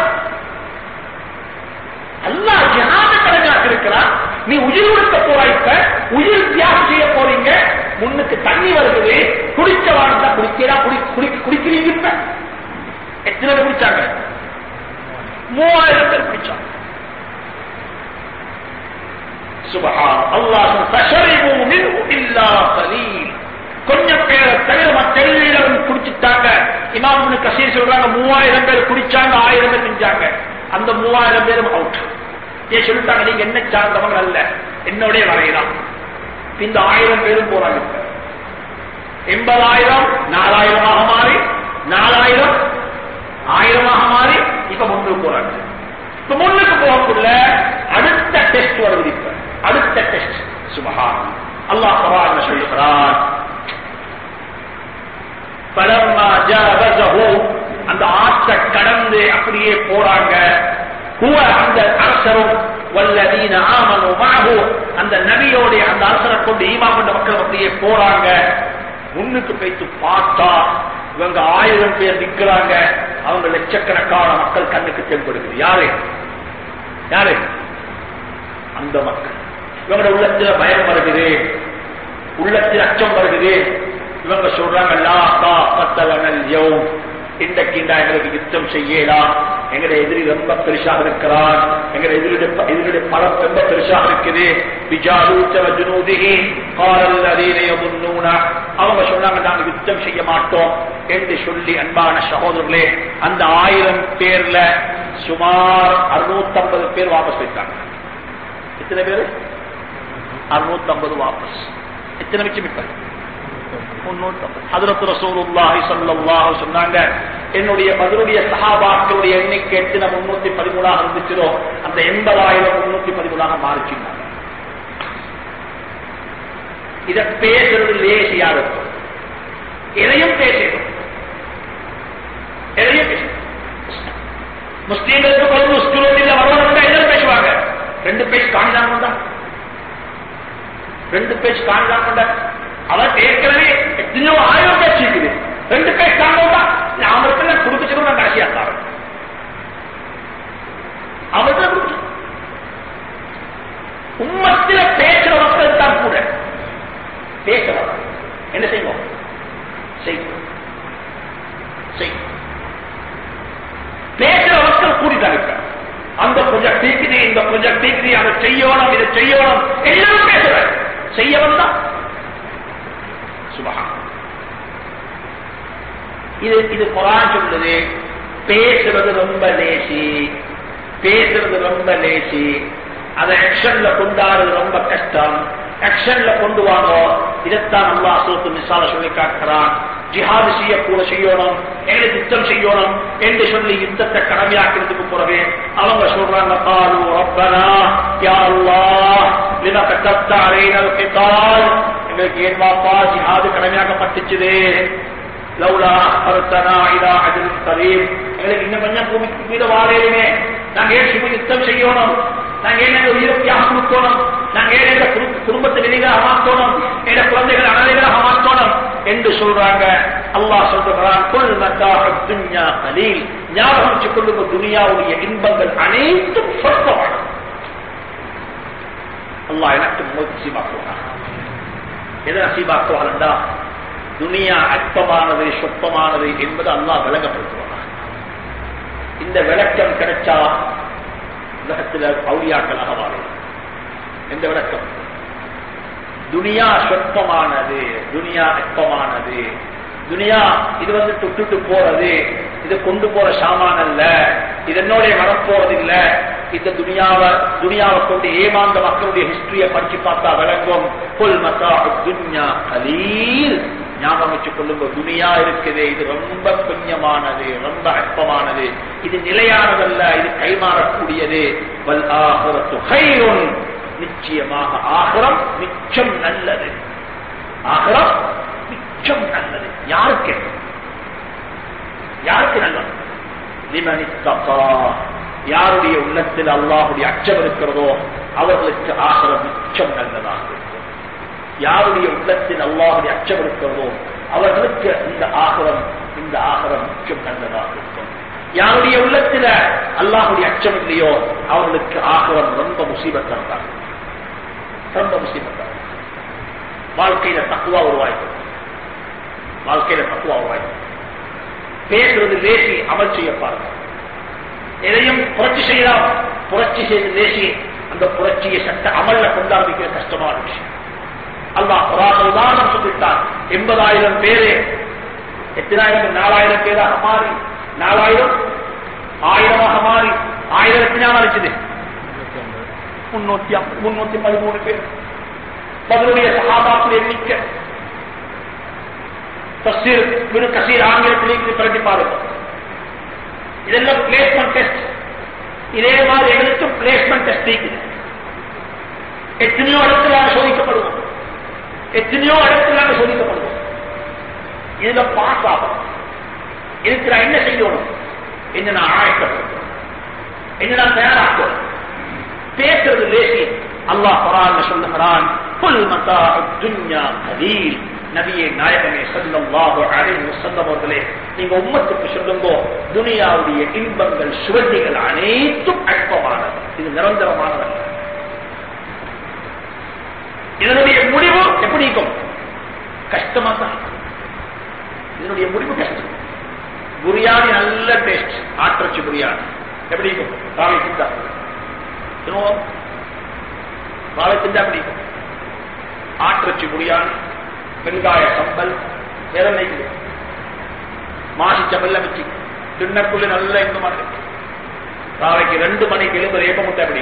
அல்லாஹ் ஜிஹாத கடமையாக இருக்கிறான் நீ உயிர் கொடுக்க போறாய்ப்ப உயிர் தியாகம் செய்ய போறீங்க முன்னுக்கு தண்ணி வருது குடிச்ச வாழ்ந்தா குடிக்கிறா குடி குடி- குடிக்கிறீங்க இப்ப எத்தனை பேர் குடிச்சாங்க மூவாயிரம் பேர் குடிச்சாங்க சுபஹான் அல்லாஹ் தஷரிபு மின்ஹு இல்லா கலீல் கொஞ்சம் பேரை தவிர மற்ற எல்லாரும் குடிச்சிட்டாங்க இமாம் இப்னு கசீர் சொல்றாங்க மூவாயிரம் பேர் குடிச்சாங்க ஆயிரம் பேர் செஞ்சாங்க அந்த மூவாயிரம் பேரும் அவுட் ஏன் சொல்லிட்டாங்க நீங்க என்ன சார்ந்தவங்க அல்ல என்னோட வரையலாம் இந்த ஆயிரம் பேரும் போறாங்க இப்ப. எண்பதாயிரம் நாலாயிரமாக மாறி நாலாயிரம் ஆயிரமாக மாறி இப்ப முன்னுக்கு போறாங்க இப்ப முன்னுக்கு போகக்குள்ள அடுத்த டெஸ்ட் வருது இப்ப அடுத்த டெஸ்ட் சுபஹான் அல்லாஹ் குர்ஆன்ல சொல்லுகிறான் பலம்மா ஜாவஸஹு அந்த ஆற்றை கடந்து அப்படியே போறாங்க ஹுவ அந்த அரசரும் வல்லதீன ஆமனு மஅஹு அந்த நபியோட அந்த அரசரை கொண்டு ஈமான் கொண்ட மக்கள் அப்படியே போறாங்க முன்னுக்கு போய்த்து பார்த்தா இவங்க ஆயிரம் பேர் நிக்கிறாங்க அவங்க லட்சக்கணக்கான மக்கள் கண்ணுக்கு தென்படுகிறது யாரு யாரு அந்த மக்கள் இவங்களோட உள்ளத்துல பயம் வருகிறது உள்ளத்தில் அச்சம் வருகிறது இவங்க சொல்றாங்க லா தாக்கத்தலனல் யௌம் இன்றைக்கு இண்டா எங்களுக்கு யுத்தம் செய்யலாம் எங்களுடைய எதிரி ரொம்ப பெருசாக இருக்கிறான் எங்களுடைய எதிரியுடைய எதிரியுடைய பலம் ரொம்ப பெருசாக இருக்குது பிஜாலூத்த வஜுனூதிஹி காலல் அதீன யமுன்னூன அவங்க சொன்னாங்க நாங்க யுத்தம் செய்ய மாட்டோம் என்று சொல்லி அன்பான சகோதரர்களே அந்த ஆயிரம் பேர்ல சுமார் அறுநூத்தம்பது பேர் வாபஸ் போயிட்டாங்க எத்தனை பேர் அறுநூத்தம்பது வாபஸ் எத்தனை மிச்சம் இப்ப ஹதரத் ரசூலுல்லாஹி ஸல்லல்லாஹு சொன்னாங்க என்னுடைய பதிலுடைய சஹாபாக்களுடைய எண்ணிக்கை எத்தனை முன்னூத்தி பதிமூணாக இருந்துச்சோ அந்த எண்பதாயிரம் முன்னூத்தி பதிமூணாக மாறிச்சுங்க இத பேசுறது லேசியா இருக்கும் எதையும் பேசணும் எதையும் பேசணும் முஸ்லீம்களுக்கு வந்து ஸ்கூலில் வரவங்க என்ன பேசுவாங்க ரெண்டு பேஜ் காணிதான் தான் ரெண்டு பேஜ் காணிதான் கொண்ட அவர் ஏற்கனவே எத்தனையோ ஆயிரம் பேச்சு இருக்குது ரெண்டு பேஜ் காணோம்னா அவருக்கு நான் கொடுத்துச்சு நான் கடைசியா தரேன் அவருக்கு கொடுத்து உம்மத்தில பேசுற மக்கள் தான் கூட பேசுறோம் என்ன செய்வோம் செய்வோம் செய்வோம் பேசுற மக்கள் கூடிதான் இருக்க அந்த ப்ரொஜெக்ட் இருக்குது இந்த ப்ரொஜெக்ட் இருக்குது அதை செய்யணும் இதை செய்யணும் எல்லாரும் பேசுற செய்ய வந்தா சுபகா இது இது குரான் சொல்லுது பேசுறது ரொம்ப லேசி பேசுறது ரொம்ப லேசி அதை ஆக்ஷன்ல கொண்டாடுறது ரொம்ப கஷ்டம் ஆக்ஷன்ல கொண்டு வாங்க இதைத்தான் அல்லா சூத்து மிசால சொல்லி காட்டுறான் ஜிஹாது செய்யக்கூட செய்யணும் எங்களுக்கு யுத்தம் செய்யணும் என்று சொல்லி யுத்தத்தை கடமையாக்கிறதுக்கு பிறகு அவங்க சொல்றாங்க காலு ரப்பனா யா அல்லாஹ் லிம கத்தப்த அலைனல் கிதால் எங்களுக்கு ஏன் வாப்பா ஜிஹாது கடமையாக்கப்பட்டுச்சுது லவுலா அர்த்தனா இதா அஜில் கரீம் எங்களுக்கு இன்னும் கொஞ்சம் பூமிக்கு மீது வாழையுமே நாங்க ஏன் சுப யுத்தம் செய்யணும் நாங்க ஏன் எங்க உயிரை தியாகம் கொடுக்கணும் நாங்க ஏன் எங்க குடும்ப- குடும்பத்தை வெளியாக மாற்றணும் எங்க குழந்தைகள் அனாதைகளாக மாற்றணும் என்று சொல்றாங்க அல்லாஹ் சொல்றான் குல் மத்தாஹ் துன்யா கலீல் ஞாபகம் வச்சுக் கொள்ளுங்க துனியாவுடைய இன்பங்கள் அனைத்தும் சொற்பமானது அல்லாஹ் எனக்கு உங்களுக்கு நசீபாக்குவான் எதை நசீபாக்குவான்டா துனியா அற்பமானது சொற்பமானது என்பது அல்லாஹ் விளங்கப்படுத்துவான் இந்த விளக்கம் கிடைச்சா உலகத்தில் அவுளியாக்களாக வாழும் எந்த விளக்கம் துனியா சொற்பமானது துனியா அற்பமானது துனியா இது வந்து விட்டுட்டு போறது இது கொண்டு போற சாமான் அல்ல இது என்னோட வரப்போறது இல்ல இந்த துனியாவை துனியாவை கொண்டு ஏமாந்த மக்களுடைய ஹிஸ்டரியை படிச்சு பார்த்தா விளங்கும் புல் மத்தா துன்யா கலீல் ஞாபகம் வச்சுக் கொள்ளுங்க துனியா இருக்குது இது ரொம்ப கொஞ்சமானது ரொம்ப அற்பமானது இது நிலையானதல்ல இது கைமாறக்கூடியது வல் ஆஹிரத்து ஹைருன் நிச்சயமாக ஆகரம் மிச்சம் நல்லது ஆகரம் மிச்சம் நல்லது யாருக்கு யாருக்கு நல்லது லிமனித்தகா யாருடைய உள்ளத்தில் அல்லாஹுடைய அச்சம் இருக்கிறதோ அவர்களுக்கு ஆகரம் மிச்சம் நல்லதாக இருக்கும் யாருடைய உள்ளத்தில் அல்லாஹுடைய அச்சம் இருக்கிறதோ அவர்களுக்கு இந்த ஆகரம் இந்த ஆகரம் மிச்சம் நல்லதாக இருக்கும் யாருடைய உள்ளத்தில் அல்லாஹுடைய அச்சம் இல்லையோ அவர்களுக்கு ஆகரம் ரொம்ப முசீபத்தான் தான் ரொம்ப முசீபத்தான் வாழ்க்கையில தக்குவா உருவாய்க்கும் வாழ்க்கையில தக்குவா உருவாய்க்கும் பேசுறது லேசி அமல் செய்ய பாருங்க எதையும் புரட்சி செய்யலாம் புரட்சி செய்து லேசி அந்த புரட்சியை சட்ட அமல்ல கொண்டாடிக்கிற கஷ்டமான விஷயம் அல்லா ஒரு உதாரணம் சொல்லிட்டான் எண்பதாயிரம் பேரு எத்தனாயிரம் நாலாயிரம் பேராக மாறி நாலாயிரம் ஆயிரமாக மாறி ஆயிரத்தி நாள் அழைச்சது முன்னூத்தி முன்னூத்தி பதிமூணு பேர் பதிலுடைய சகாபாக்கள் எண்ணிக்கை தஸ்தீர் குரு கசீர் ஆங்கிலத்திலே பிரட்டி பாருங்க இதெல்லாம் பிளேஸ்மெண்ட் டெஸ்ட் இதே மாதிரி எங்களுக்கும் பிளேஸ்மெண்ட் டெஸ்ட் இருக்குது எத்தனையோ இடத்துல சோதிக்கப்படுவோம் எத்தனையோ இடத்துல சோதிக்கப்படுவோம் இதுல பாஸ் ஆகும் இதுக்கு நான் என்ன செய்யணும் என்ன நான் ஆயத்தப்படுத்தணும் என்ன நான் தயாராக்கணும் பேசுறது லேசி அல்லாஹ் குரான் சொல்லுகிறான் புல் மதா துன்யா கலீல் நபியே நாயகமே சல்லல்லாஹு அலைஹி வஸல்லம் அவர்களே நீங்க உம்மத்துக்கு சொல்லுங்க துனியாவுடைய இன்பங்கள் சுவர்ணிகள் அனைத்தும் அற்பமானது இது நிரந்தரமானதல்ல இதனுடைய முடிவு எப்படி இருக்கும் கஷ்டமா தான் இதனுடைய முடிவு கஷ்டம் பிரியாணி நல்ல டேஸ்ட் ஆற்றச்சு பிரியாணி எப்படி இருக்கும் ராவை திண்டா ராவை திண்டா எப்படி இருக்கும் ஆற்றச்சு பிரியாணி வெங்காய சம்பல் வேற நினைக்குது மாசிச்ச வெள்ள வச்சு தின்னக்குள்ள நல்ல இன்பமா இருக்கு ராவைக்கு ரெண்டு மணிக்கு எழுந்து ரேப்ப முட்டை எப்படி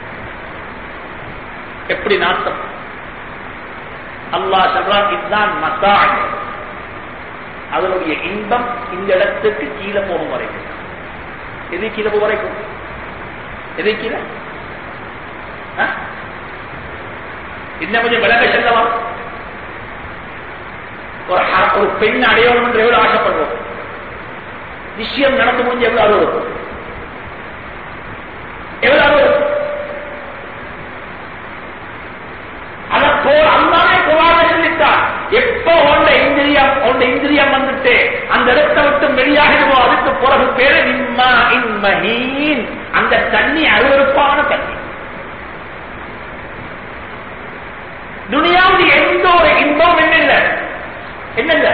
எப்படி நாட்டம் அல்லாஹ் சொல்றான் இதுதான் மத்தான் அதனுடைய இன்பம் இந்த இடத்துக்கு கீழே போகும் வரைக்கும் எது கீழே போகும் வரைக்கும் எது கீழே இன்னும் கொஞ்சம் விலக செல்லலாம் ஒரு ஒரு பெண் அடையணும் என்று எவ்வளவு ஆசைப்படுவோம் விஷயம் நடந்து முடிஞ்சு எவ்வளவு அறுவரும் எவ்வளவு அறுவரும் அதப்போல் அல்லாமே குரான சொல்லித்தான் எப்ப உண்ட இந்திரியம் உண்ட இந்திரியம் வந்துட்டு அந்த இடத்தை விட்டு வெளியாகிடுவோம் அதுக்கு பிறகு பேரு இம்மா இன்மஹீன் அந்த தண்ணி அருவருப்பான தண்ணி துனியாவுடைய எந்த ஒரு இன்பம் என்ன என்னங்க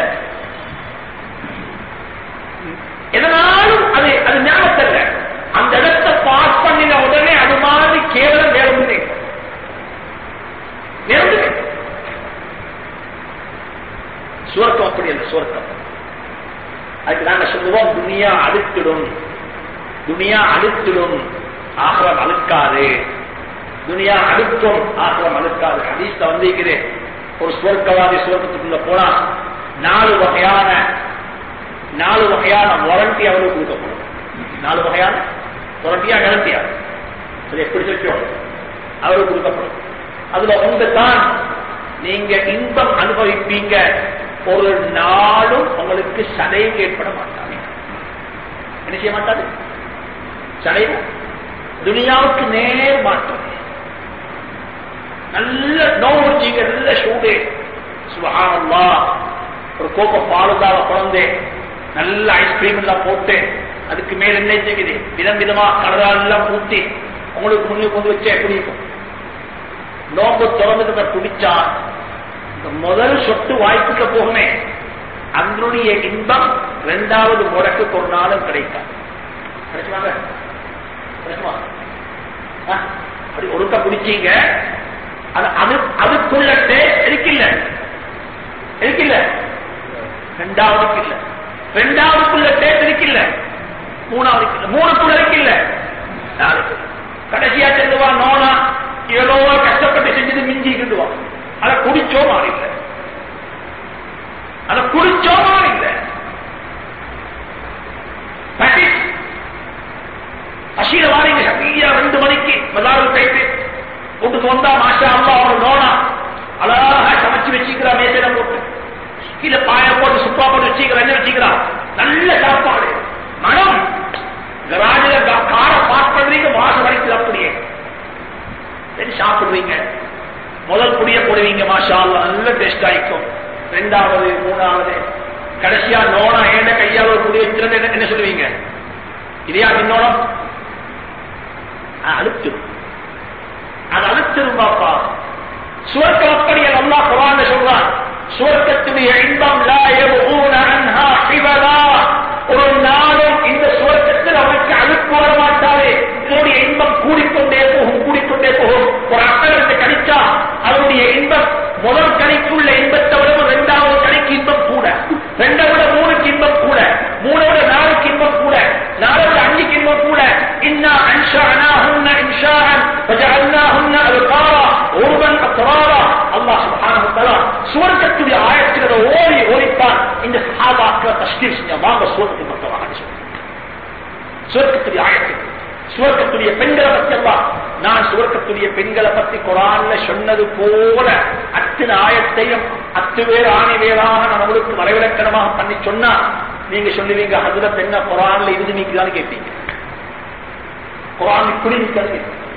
எதனாலும் அது அது ஞாபகத்தல்ல அந்த இடத்தை பாஸ் பண்ணின உடனே அது மாதிரி கேவலம் நேர்ந்து நேர்ந்து சுவர்க்கம் அப்படி அல்ல சுவர்க்கம் அதுக்கு நாங்க சொல்லுவோம் துனியா அழுத்திடும் துனியா அழுத்திடும் ஆகரம் அழுக்காது துனியா அழுத்தம் ஆகரம் அழுக்காது ஹதீஸ்ல வந்திருக்கிறேன் ஒரு சுவர்க்கவாதி சுவர்க்கத்துக்குள்ள போனா நாலு வகையான நாலு வகையான வாரண்டி அவருக்கு கொடுக்கப்படும் நாலு வகையான வாரண்டியா கேரண்டியா அது எப்படி சொல்லியும் அவருக்கு கொடுக்கப்படும் அதுல ஒன்று தான் நீங்க இன்பம் அனுபவிப்பீங்க ஒரு நாளும் உங்களுக்கு சதைவு ஏற்பட மாட்டாங்க என்ன செய்ய மாட்டாது சடைவு துனியாவுக்கு நேர் மாற்றம் நல்ல நோவுச்சிங்க நல்ல சூடு சுபஹானல்லா ஒரு கோப்ப பாலுதாவ குழந்தை நல்ல ஐஸ்கிரீம் எல்லாம் போட்டு அதுக்கு மேல என்ன செய்யுது விதம் விதமா கலரால் எல்லாம் ஊத்தி உங்களுக்கு முன்னுக்கு கொண்டு வச்சா எப்படி இருக்கும் நோம்பு திறந்துட்டு குடிச்சா இந்த முதல் சொட்டு வாய்ப்புக்கு போகுமே அதனுடைய இன்பம் இரண்டாவது முறைக்கு ஒரு நாளும் கிடைக்காது கிடைச்சுவாங்க கிடைக்குமா அப்படி ஒருக்க குடிச்சீங்க அது அது அதுக்குள்ள டேஸ்ட் இருக்கில்ல இருக்கில்ல ரெண்டாவதுக்கு இல்ல ரெண்டாவதுக்குள்ள டேட் இருக்குல்ல மூணாவதுக்கு இல்ல மூணுக்குள்ள இருக்குல்ல நாளைக்கு கடைசியா செல்லுவா நோனா ஏதோ கஷ்டப்பட்டு செஞ்சது மிஞ்சிக்கிட்டுவா அதை குடிச்சோமா இல்ல அதை குடிச்சோமா இல்ல பசியில வாரிங்க சக்தியா ரெண்டு மணிக்கு மதாவில் போயிட்டு கொண்டு வந்தா மாஷா அம்மா அவர் நோனா அழகா சமைச்சு வச்சுக்கிறா மேசையில போட்டு கீழே பாய போட்டு சுப்பா போட்டு வச்சுக்கிறா என்ன வச்சுக்கிறா நல்ல சாப்பாடு மனம் கராஜில காரை பாஸ் பண்றீங்க வாசம் வரைக்கும் அப்படியே சரி சாப்பிடுவீங்க முதல் புடிய போடுவீங்க மாஷா அல்லாஹ், நல்ல டேஸ்ட் ஆயிக்கும் ரெண்டாவது மூணாவது கடைசியா நோனா ஏண்ட கையால் ஒரு புடிய வச்சிருந்து என்ன- என்ன சொல்லுவீங்க இதையா பின்னோடம் அழுத்திடும் அது அழுத்திடும் பாப்பா சுவர்க்கம் அப்படி அல்லாஹ் குரான் சொல்றான் சுவர்க்கத்துடைய இன்பம் லா யபூன அன்ஹா ஹிவலா ஒரு நாளும் இந்த சுவர்க்கத்தில் அவருக்கு அழுப்பு வர மாட்டாரு இதனுடைய இன்பம் கூடிக்கொண்டே போகும் கூடிக்கொண்டே போகும் ஒரு அக்கரத்தை கணிச்சா அதனுடைய இன்பம் முதல் கணிக்குள்ள இன்பத்தை விட இரண்டாவது கணிக்கு இன்பம் கூட ரெண்டை விட மூணுக்கு இன்பம் கூட மூணை விட நாலுக்கு இன்பம் கூட நாலை விட அஞ்சுக்கு இன்பம் கூட இன்னா அன்ஷானாஹுன்ன இன்ஷாஅன் فجعلناهن أبقارا عربا أترارا الله سبحانه وتعالى சுவர்க்கத்துடைய ஆயத்தினரை ஓடி ஓடித்தான் இந்த சஹாபாக்களை தஷ்கீல் செஞ்ச வாங்க சுவர்க்கத்தை மொத்தமாக சுவர்க்கத்துடைய ஆயத்தில் சுவர்க்கத்துடைய பெண்களை பத்தி எல்லாம் நான் சுவர்க்கத்துடைய பெண்களை பத்தி குரான்ல சொன்னது போல அத்தனை ஆயத்தையும் அத்து வேறு ஆணி வேறாக நான் உங்களுக்கு வரைவிலக்கணமாக பண்ணி சொன்னா நீங்க சொல்லுவீங்க அதுல பெண்ண குரான்ல இருந்து நீக்குதான்னு கேட்பீங்க குரான் இப்படி நிற்கிறது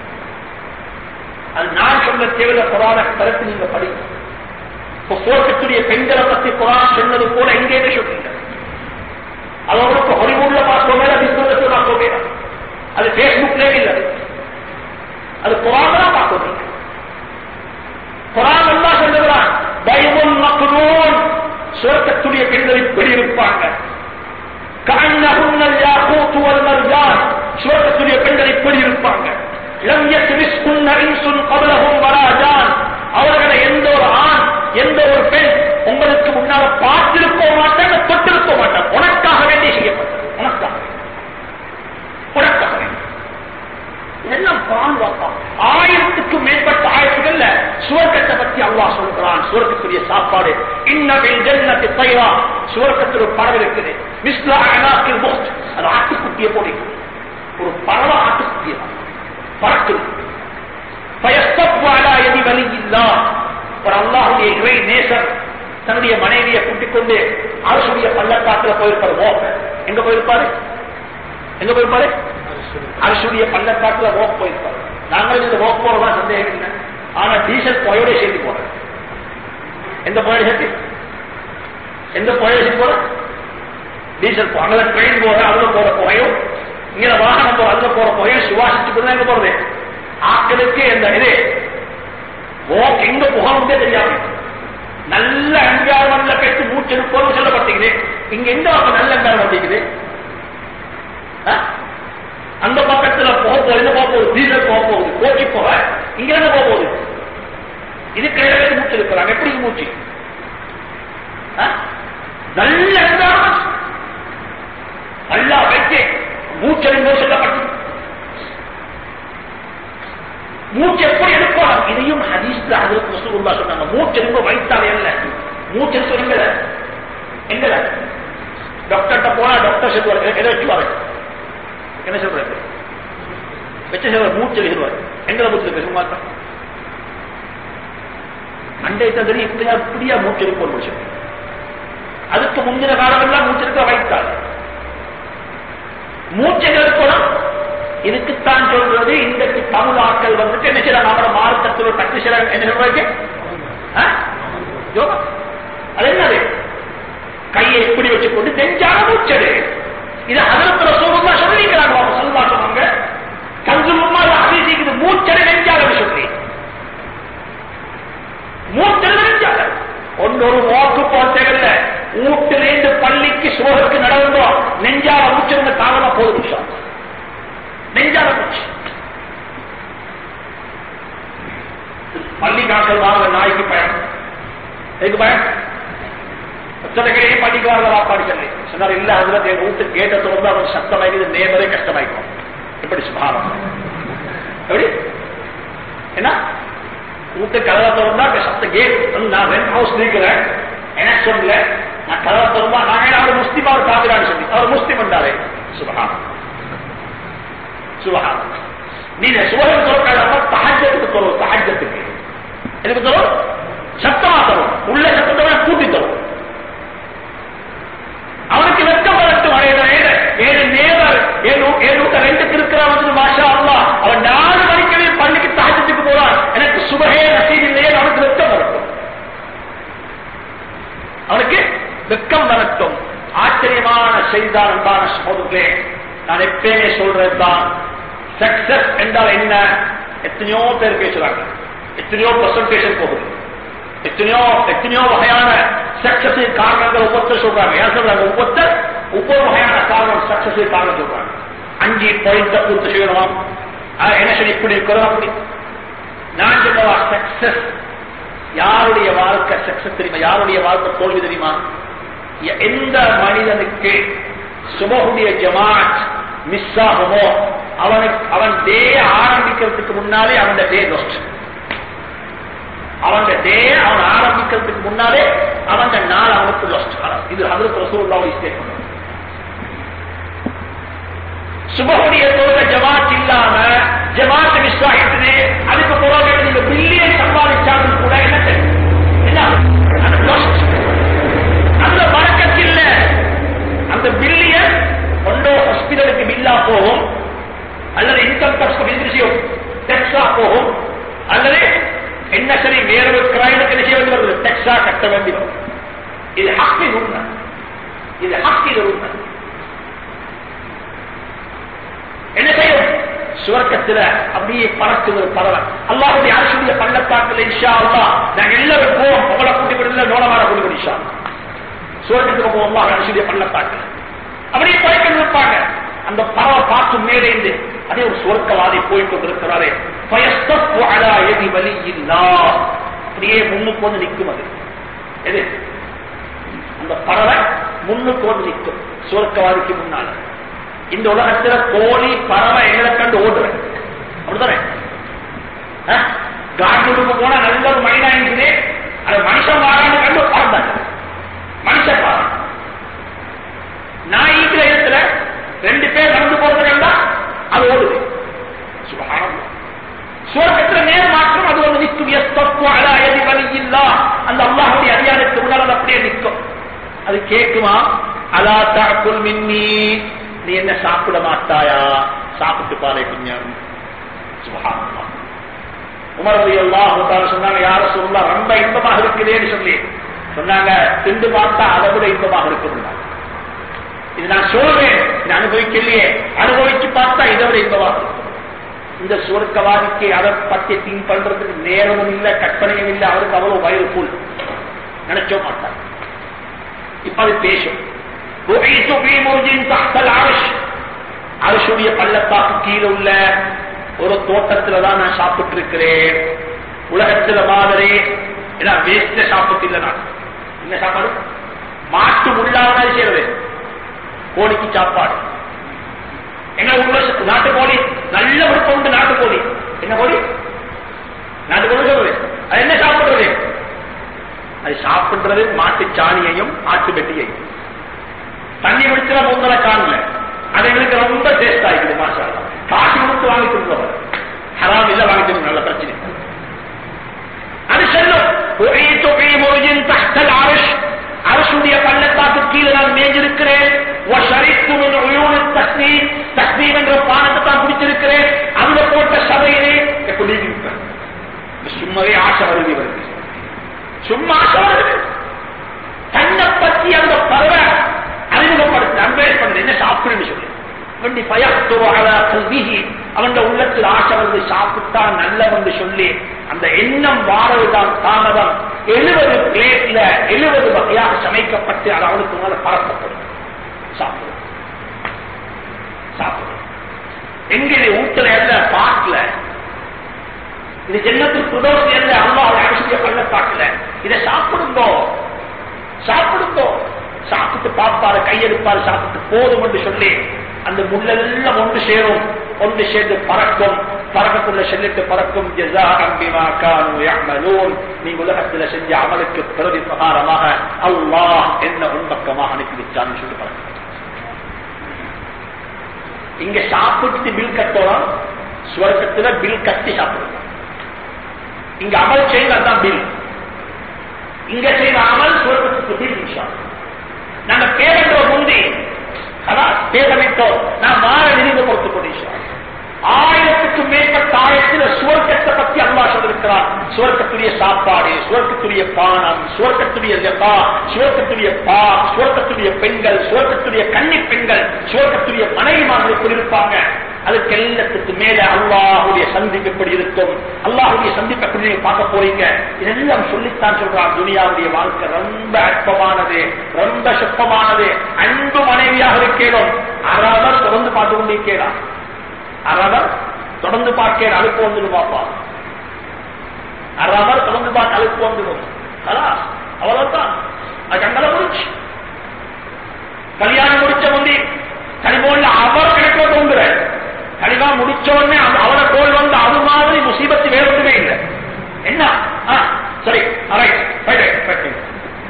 அது நான் சொல்ல தேவையில்ல குரான கருத்து நீங்க படிங்க இப்போ சுவர்க்கத்துடைய பெண்களை பத்தி குரான் சொன்னது போல எங்கேயுமே சொல்றீங்க அது உங்களுக்கு ஹாலிவுட்ல பார்க்கவே பிஸ்னஸ்ல பார்க்கவே அது பேஸ்புக்லே இல்லை அது குரான் தான் பார்க்கணும் குரான் எல்லாம் சொல்லுகிறான் பைபுல் மக்னூன் சுவர்க்கத்துடைய பெண்கள் இப்படி இருப்பாங்க கண்ணகுன்னல் யாக்கூத்து வல் மர்ஜான் சுவர்க்கத்துடைய பெண்கள் இப்படி இருப்பாங்க லம் யஸ்மிஸ்குன்ன இன்சுன் கபலஹும் வலா ஜான் அவர்களை எந்த ஒரு ஆண் எந்த ஒரு பெண் உங்களுக்கு முன்னால பார்த்திருக்க மாட்டாங்க தொட்டிருக்க மாட்டாங்க உனக்காக வேண்டி செய்யப்பட்டது உனக்காக உனக்காக வேண்டி இதெல்லாம் குரான் வார்த்தா ஆயிரத்துக்கும் மேற்பட்ட ஆயிரத்துகள்ல சுவர்க்கத்தை பத்தி அல்லாஹ் சொல்கிறான் சுவர்க்கத்துடைய சாப்பாடு இன்னவில் ஜன்னத்து பயிரா சுவர்க்கத்தில் ஒரு பறவை இருக்குது மிஸ்லா அனாக்கில் மோஸ்ட் அது ஆட்டுக்குட்டியை போடுகிறது ஒரு பறவை ஆட்டுக்குட்டியை தான். பறக்குது பயஸ்தப்பு அலா எதி வலி இல்லா ஒரு அல்லாஹுடைய இறை நேசர் தன்னுடைய மனைவியை கூட்டிக் கொண்டு அரசுடைய பள்ளத்தாக்குல போயிருப்பாரு மோக எங்க போயிருப்பாரு எங்க போயிருப்பாரு அரசுடைய பள்ளத்தாக்குல ரோக் போயிருப்பாரு நாங்களும் இந்த ரோக் போறதா சந்தேகம் இல்லை ஆனா டீசல் புயலோட சேர்த்து போறேன் எந்த புயல் சேர்த்து எந்த புயல் சேர்த்து போற டீசல் போ- அங்க ட்ரெயின் போற அதுல போற புகையும் இங்க வாகனம் போற அதுல போற புகையும் சுவாசிச்சுட்டு தான் எங்க போறது ஆட்களுக்கு இந்த இது ரோக் எங்க புகழ்ந்தே தெரியாது நல்ல என்விரான்மெண்ட்ல பெற்று மூச்சு எடுப்போம் சொல்லப்பட்டீங்க இங்க எங்க அப்ப நல்ல என்விரான்மெண்ட் இருக்குது ஆ? அந்த பக்கத்துல போக போகுது போக போகுது டீசல் போக போகுது கோச்சி போக இங்க என்ன போக போகுது இது கையில மூச்சு இருக்கிறாங்க எப்படி மூச்சு ஆ? நல்ல environment. நல்லா வைத்து மூச்செடுங்கோ சொல்லப்பட்டு மூச்சு எப்படி எடுக்கணும் இதையும் ஹதீஸ்ல அதற்கு ரசூலுல்லா சொன்னாங்க மூச்செடுங்க வைத்தாலே அல்ல மூச்செடுத்து எங்கல எங்கல டாக்டர்கிட்ட போனா டாக்டர் சொல்லுவார் எதை வச்சுவாரு என்ன சொல்றாரு வச்ச சொல்வார் மூச்சு எழுதுவார் எங்களை மூச்சு பேசும் மாத்தான் அண்டை தகுதி இப்படியா இப்படியா மூச்சு எடுப்போம் முடிச்சு அதுக்கு முந்தின காலமெல்லாம் மூச்சு எடுக்க வைத்தார் மூச்சை எடுக்கணும் இதுக்குத்தான் சொல்றது இன்றைக்கு தமிழ் ஆட்கள் வந்துட்டு என்ன செய்யறாங்க அவரோட மார்க்கத்தில் தட்டு செய்யறாங்க என்ன சொல்றாங்க ஆ? யோகா அது என்னது கையை எப்படி வச்சுக்கொண்டு நெஞ்சான மூச்சடு இது அதற்கு ரசூலுல்லாஹ் சொல்லிக்கிறாங்க அவங்க சொல்லா சொன்னாங்க கல்சுமா அதிசயிக்குது மூச்சடு நெஞ்சால சொல்லி மூச்சடு நெஞ்சால ஒன்னொரு வாக்கு போட்டேகல்ல ஊட்டிலேந்து பள்ளிக்கு சோகருக்கு நடந்தோம் நெஞ்சால மூச்சிருந்த காலமா போதும் சார் நெஞ்சால மூச்சு பள்ளி காக்கள் வாங்க நாய்க்கு பயம் எதுக்கு பயம் எத்தனைகளே பண்ணிக்கிறார்கள் வாப்பாடி சொல்லி சொன்னார் இல்ல அதுல என் வீட்டு கேட்ட திறந்து அவன் சத்தமாயிருக்கு நேமரே கஷ்டமாயிக்கும் எப்படி சுபாவம் எப்படி என்ன வீட்டு கதவை திறந்தா சத்த கேட் நான் ரெண்ட் ஹவுஸ் நீக்கிறேன் என்ன சொல்லல நான் கதவை திறந்தா நான் அவர் முஸ்லீம் அவர் காவிரான்னு சொல்லி அவர் முஸ்லீம் என்றாரே சுபகானம் சுபகானம் நீங்க சுபகம் திறக்காத தஹஜத்துக்கு தரும் தஹஜத்துக்கு எதுக்கு தரும் சத்தமா தரும் உள்ள சத்தத்தை கூட்டி தரும் அவனுக்கு வெட்கம் வரட்டும் ஏழு நேவர் ஏழு ரெண்டுக்கு இருக்கிறவன் மாஷா அல்லா அவன் நாலு மணிக்கவே பள்ளிக்கு தாஜத்துக்கு போறான் எனக்கு சுபகே ரசீது இல்லையே அவனுக்கு வெட்கம் வரட்டும் அவனுக்கு வெட்கம் வரட்டும் ஆச்சரியமான செய்தான் அன்பான சகோதரர்களே நான் எப்பயுமே சொல்றதுதான் சக்சஸ் என்றால் என்ன எத்தனையோ பேர் பேசுறாங்க எத்தனையோ பிரசன்டேஷன் போகுது எத்தனையோ எத்தனையோ வகையான சக்சஸ் காரணங்கள் ஒவ்வொருத்தர் சொல்றாங்க ஏன் சொல்றாங்க ஒவ்வொருத்தர் ஒவ்வொரு வகையான காரணம் சக்சஸ் காரணம் சொல்றாங்க அஞ்சு பாயிண்ட் பூர்த்தி செய்யணும் என்ன சொல்லி இப்படி இருக்கிறோம் அப்படி நான் சொல்லவா சக்சஸ் யாருடைய வாழ்க்கை சக்சஸ் தெரியுமா யாருடைய வாழ்க்கை தோல்வி தெரியுமா எந்த மனிதனுக்கு சுபகுடைய ஜமாத் மிஸ் ஆகுமோ அவனுக்கு அவன் டே ஆரம்பிக்கிறதுக்கு முன்னாலே அவன் டே லொஸ்ட் அவன் டே அவன் ஆரம்பிக்கிறதுக்கு முன்னாலே அவன் நாள் அவனுக்கு லொஸ்ட் இது அதற்கு ரசூல்லாவை ஸ்டேட்மெண்ட் சுபகுடைய தொழுக ஜமாத் இல்லாம ஜமாத் மிஸ் ஆகிட்டு அதுக்கு பிறகு நீங்க பில்லியன் சம்பாதிச்சாலும் கூட என்ன என்ன அது lost. அதுல வழக்கத்தில் அந்த பில்லியன் ஒன்றோ ஹாஸ்பிட்டலுக்கு பில்லா போகும் அல்லது இன்கம் டாக்ஸ் விஷயம் டெக்ஸா போகும் அல்லது என்ன சரி வேற ஒரு கிராயத்துக்கு என்ன செய்ய வேண்டி வருது டெக்ஸா கட்ட வேண்டி வரும் இது ஹக்கில் உண்மை இது ஹக்கில் உண்மை என்ன செய்யும் சுவர்க்கத்துல அப்படியே பறக்குது ஒரு பறவை அல்லாவுடைய அரசுடைய பள்ளத்தாக்கில் இன்ஷா அல்லா நாங்க எல்லாரும் போவோம் அவளை கூட்டி விடல நோடமான கூட்டி விடு இன்ஷா சுவர்க்கத்துக்கு போவோம் அல்லாஹ் அரசுடைய பள்ளத்தாக்கில் அப்படியே பறக்க நிற்பாங்க அந்த பறவை பார்த்து மேலேந்து அதே ஒரு சுவர்க்கவாதி போய் கொண்டிருக்கிறாரே பயஸ்தப்பு அலா எதி வலி இல்லா அப்படியே முன்னுக்கு வந்து நிற்கும் அது எது அந்த பறவை முன்னுக்கு வந்து நிற்கும் சுவர்க்கவாதிக்கு முன்னால இந்த உலகத்துல கோழி பறவை எங்களை கண்டு ஓடுறேன் அப்படித்தானே காட்டுக்கு போனா நல்ல ஒரு மைனா இருக்குது அது மனுஷன் வாரான்னு கண்டு பறந்தாங்க மனுஷன் பாரு நான் இருக்கிற இடத்துல ரெண்டு பேர் நடந்து போறது கண்டா அது ஓடுது சுபகாரம் சுவர்க்கத்துல நேர் மாற்றம் அது வந்து நிற்கும் எஸ்தப்பு அலா எதி வலி இல்லா அந்த அல்லாஹுடைய அதிகாரத்துக்கு முன்னால் அது அப்படியே நிற்கும் அது கேட்குமா அலா தாக்குல் மின்னி நீ என்ன சாப்பிட மாட்டாயா சாப்பிட்டு பாரு குஞ்சம் சுபகாரம் உமரது எல்லாம் சொன்னாங்க யார சொல்லலாம் ரொம்ப இன்பமாக இருக்குதேன்னு சொல்லி சொன்னாங்க திண்டு பார்த்தா அதை விட இன்பமாக இருக்குதுன்னாங்க இது நான் சொல்றேன் இது அனுபவிக்கலையே அனுபவிச்சு பார்த்தா இதை விட இன்பமாக இருக்கும் இந்த சுவர்க்கவாதிக்கு அதை பத்தி திங்க் பண்றதுக்கு நேரமும் இல்லை கற்பனையும் இல்லை அவருக்கு அவ்வளவு வயிறு புல் நினைச்சோ மாட்டார் இப்ப அது பேசும் அரசுடைய பள்ளத்தாக்கு கீழே உள்ள ஒரு தோட்டத்துல தான் நான் சாப்பிட்டு இருக்கிறேன் உலகத்துல மாதிரி வேஸ்ட சாப்பிட்டு இல்லை நான் என்ன சாப்பாடு மாட்டு முள்ளாக செய்யறது கோழிக்கு சாப்பாடு எங்க உள்ள நாட்டு கோழி நல்ல ஒரு கொண்டு நாட்டு கோழி என்ன கோழி நாட்டு கோழி சொல்றது அது என்ன சாப்பிடுறது அது சாப்பிடுறது மாட்டு சாணியையும் ஆட்டு பெட்டியையும் தண்ணி குடிச்சா மூந்தல காணல அது எங்களுக்கு ரொம்ப டேஸ்ட் ஆகிக்குது மாசா காசு கொடுத்து வாங்கி கொடுத்தவர் ஹராம் இல்ல வாங்கி கொடுங்க நல்ல பிரச்சனை அது செல்லும் அரசுடைய பள்ளத்தாக்கு கீழே நான் மேஞ்சிருக்கிறேன் தஸ்மீம் என்ற பானத்தை தான் குடிச்சிருக்கிறேன் அதுல போட்ட சபையிலே எப்படி சும்மாவே ஆசை வருது வருது சும்மா ஆசை வருது தன்னை பத்தி அந்த பறவை அறிமுகப்படுத்த அன்பேஸ் பண்ண என்ன சாப்பிடுன்னு சொல்லி அவன் உள்ளத்தில் ஆசை வந்து சாப்பிட்டா நல்லவன் சொல்லி அந்த எண்ணம் வாரதுதான் தாமதம் எழுபது பிளேட்ல எழுபது வகையாக சமைக்கப்பட்டு அது அவனுக்கு மேல பறக்கப்படும் சாப்பிடும் சாப்பிடும் எங்க ஊட்டல அல்ல பாட்டுல இது ஜென்னத்துக்கு புதோசி அல்ல அல்லாஹ் அரசிய பள்ளத்தாக்குல இதை சாப்பிடுங்கோ சாப்பிடுங்கோ சாப்பிட்டு பார்ப்பாரு கையெடுப்பாரு சாப்பிட்டு போதும் என்று சொல்லி அந்த முள்ளெல்லாம் ஒன்று சேரும் ஒன்று சேர்ந்து பறக்கும் பறக்கக்குள்ள செல்லிட்டு பறக்கும் ஜஸாஅம் பிமா கானூ யஅமலூன் நீங்க உலகத்தில் செஞ்ச அமலுக்கு பிரதி பிரகாரமாக அல்லாஹ் என்ன உன்பக்கமாக அனுப்பி வச்சான்னு சொல்லி பறக்கும் இங்க சாப்பிட்டு பில் கட்டோம் சுவர்க்கத்துல பில் கட்டி சாப்பிடுங்க இங்க அமல் செய்யல தான் பில் இங்க செய்த அமல் சுவர்க்கத்துக்கு பில் இன்ஷா அல்லாஹ். நாங்க பேரன்ற முந்தி அதான் பேசவிட்டோம் நான் மாற நினைவு கொடுத்து கொண்டேன் ஆயிரத்துக்கும் மேற்பட்ட ஆயிரத்தில் சுவர்க்கத்தை பத்தி அல்லா சொல்லிருக்கிறார் சுவர்க்கத்துடைய சாப்பாடு சுவர்க்கத்துடைய பானம் சுவர்க்கத்துடைய ஜபா சுவர்க்கத்துடைய பா சுவர்க்கத்துடைய பெண்கள் சுவர்க்கத்துடைய கன்னி பெண்கள் சுவர்க்கத்துடைய மனைவிமார்கள் கொண்டிருப்பாங்க அதுக்கு எல்லாத்துக்கு மேல அல்லாஹுடைய சந்திப்பு எப்படி இருக்கும் அல்லாஹுடைய சந்திப்பு எப்படி நீங்க பார்க்க போறீங்க இதெல்லாம் சொல்லித்தான் சொல்றான் துனியாவுடைய வாழ்க்கை ரொம்ப அற்பமானது ரொம்ப சுத்தமானது அன்பு மனைவியாக இருக்கேனும் அறாமல் தொடர்ந்து பார்த்து கொண்டிருக்கிறான் அறாமல் தொடர்ந்து பார்க்க அழுப்பு வந்துடும் பாப்பா அறாமல் தொடர்ந்து பார்க்க அழுப்பு வந்துடும் கலாஸ் அவ்வளவுதான் அது கண்டல முடிச்சு கல்யாணம் முடிச்ச முந்தி கனிமோல்ல அவர் கிடைக்க தோங்குற கனிமா முடிச்ச உடனே அந்த அவர கோல் வந்து அது மாதிரி முசீபத்து வேற ஒன்றுமே இல்லை என்ன ஆ, சரி alright, right, right, right, right.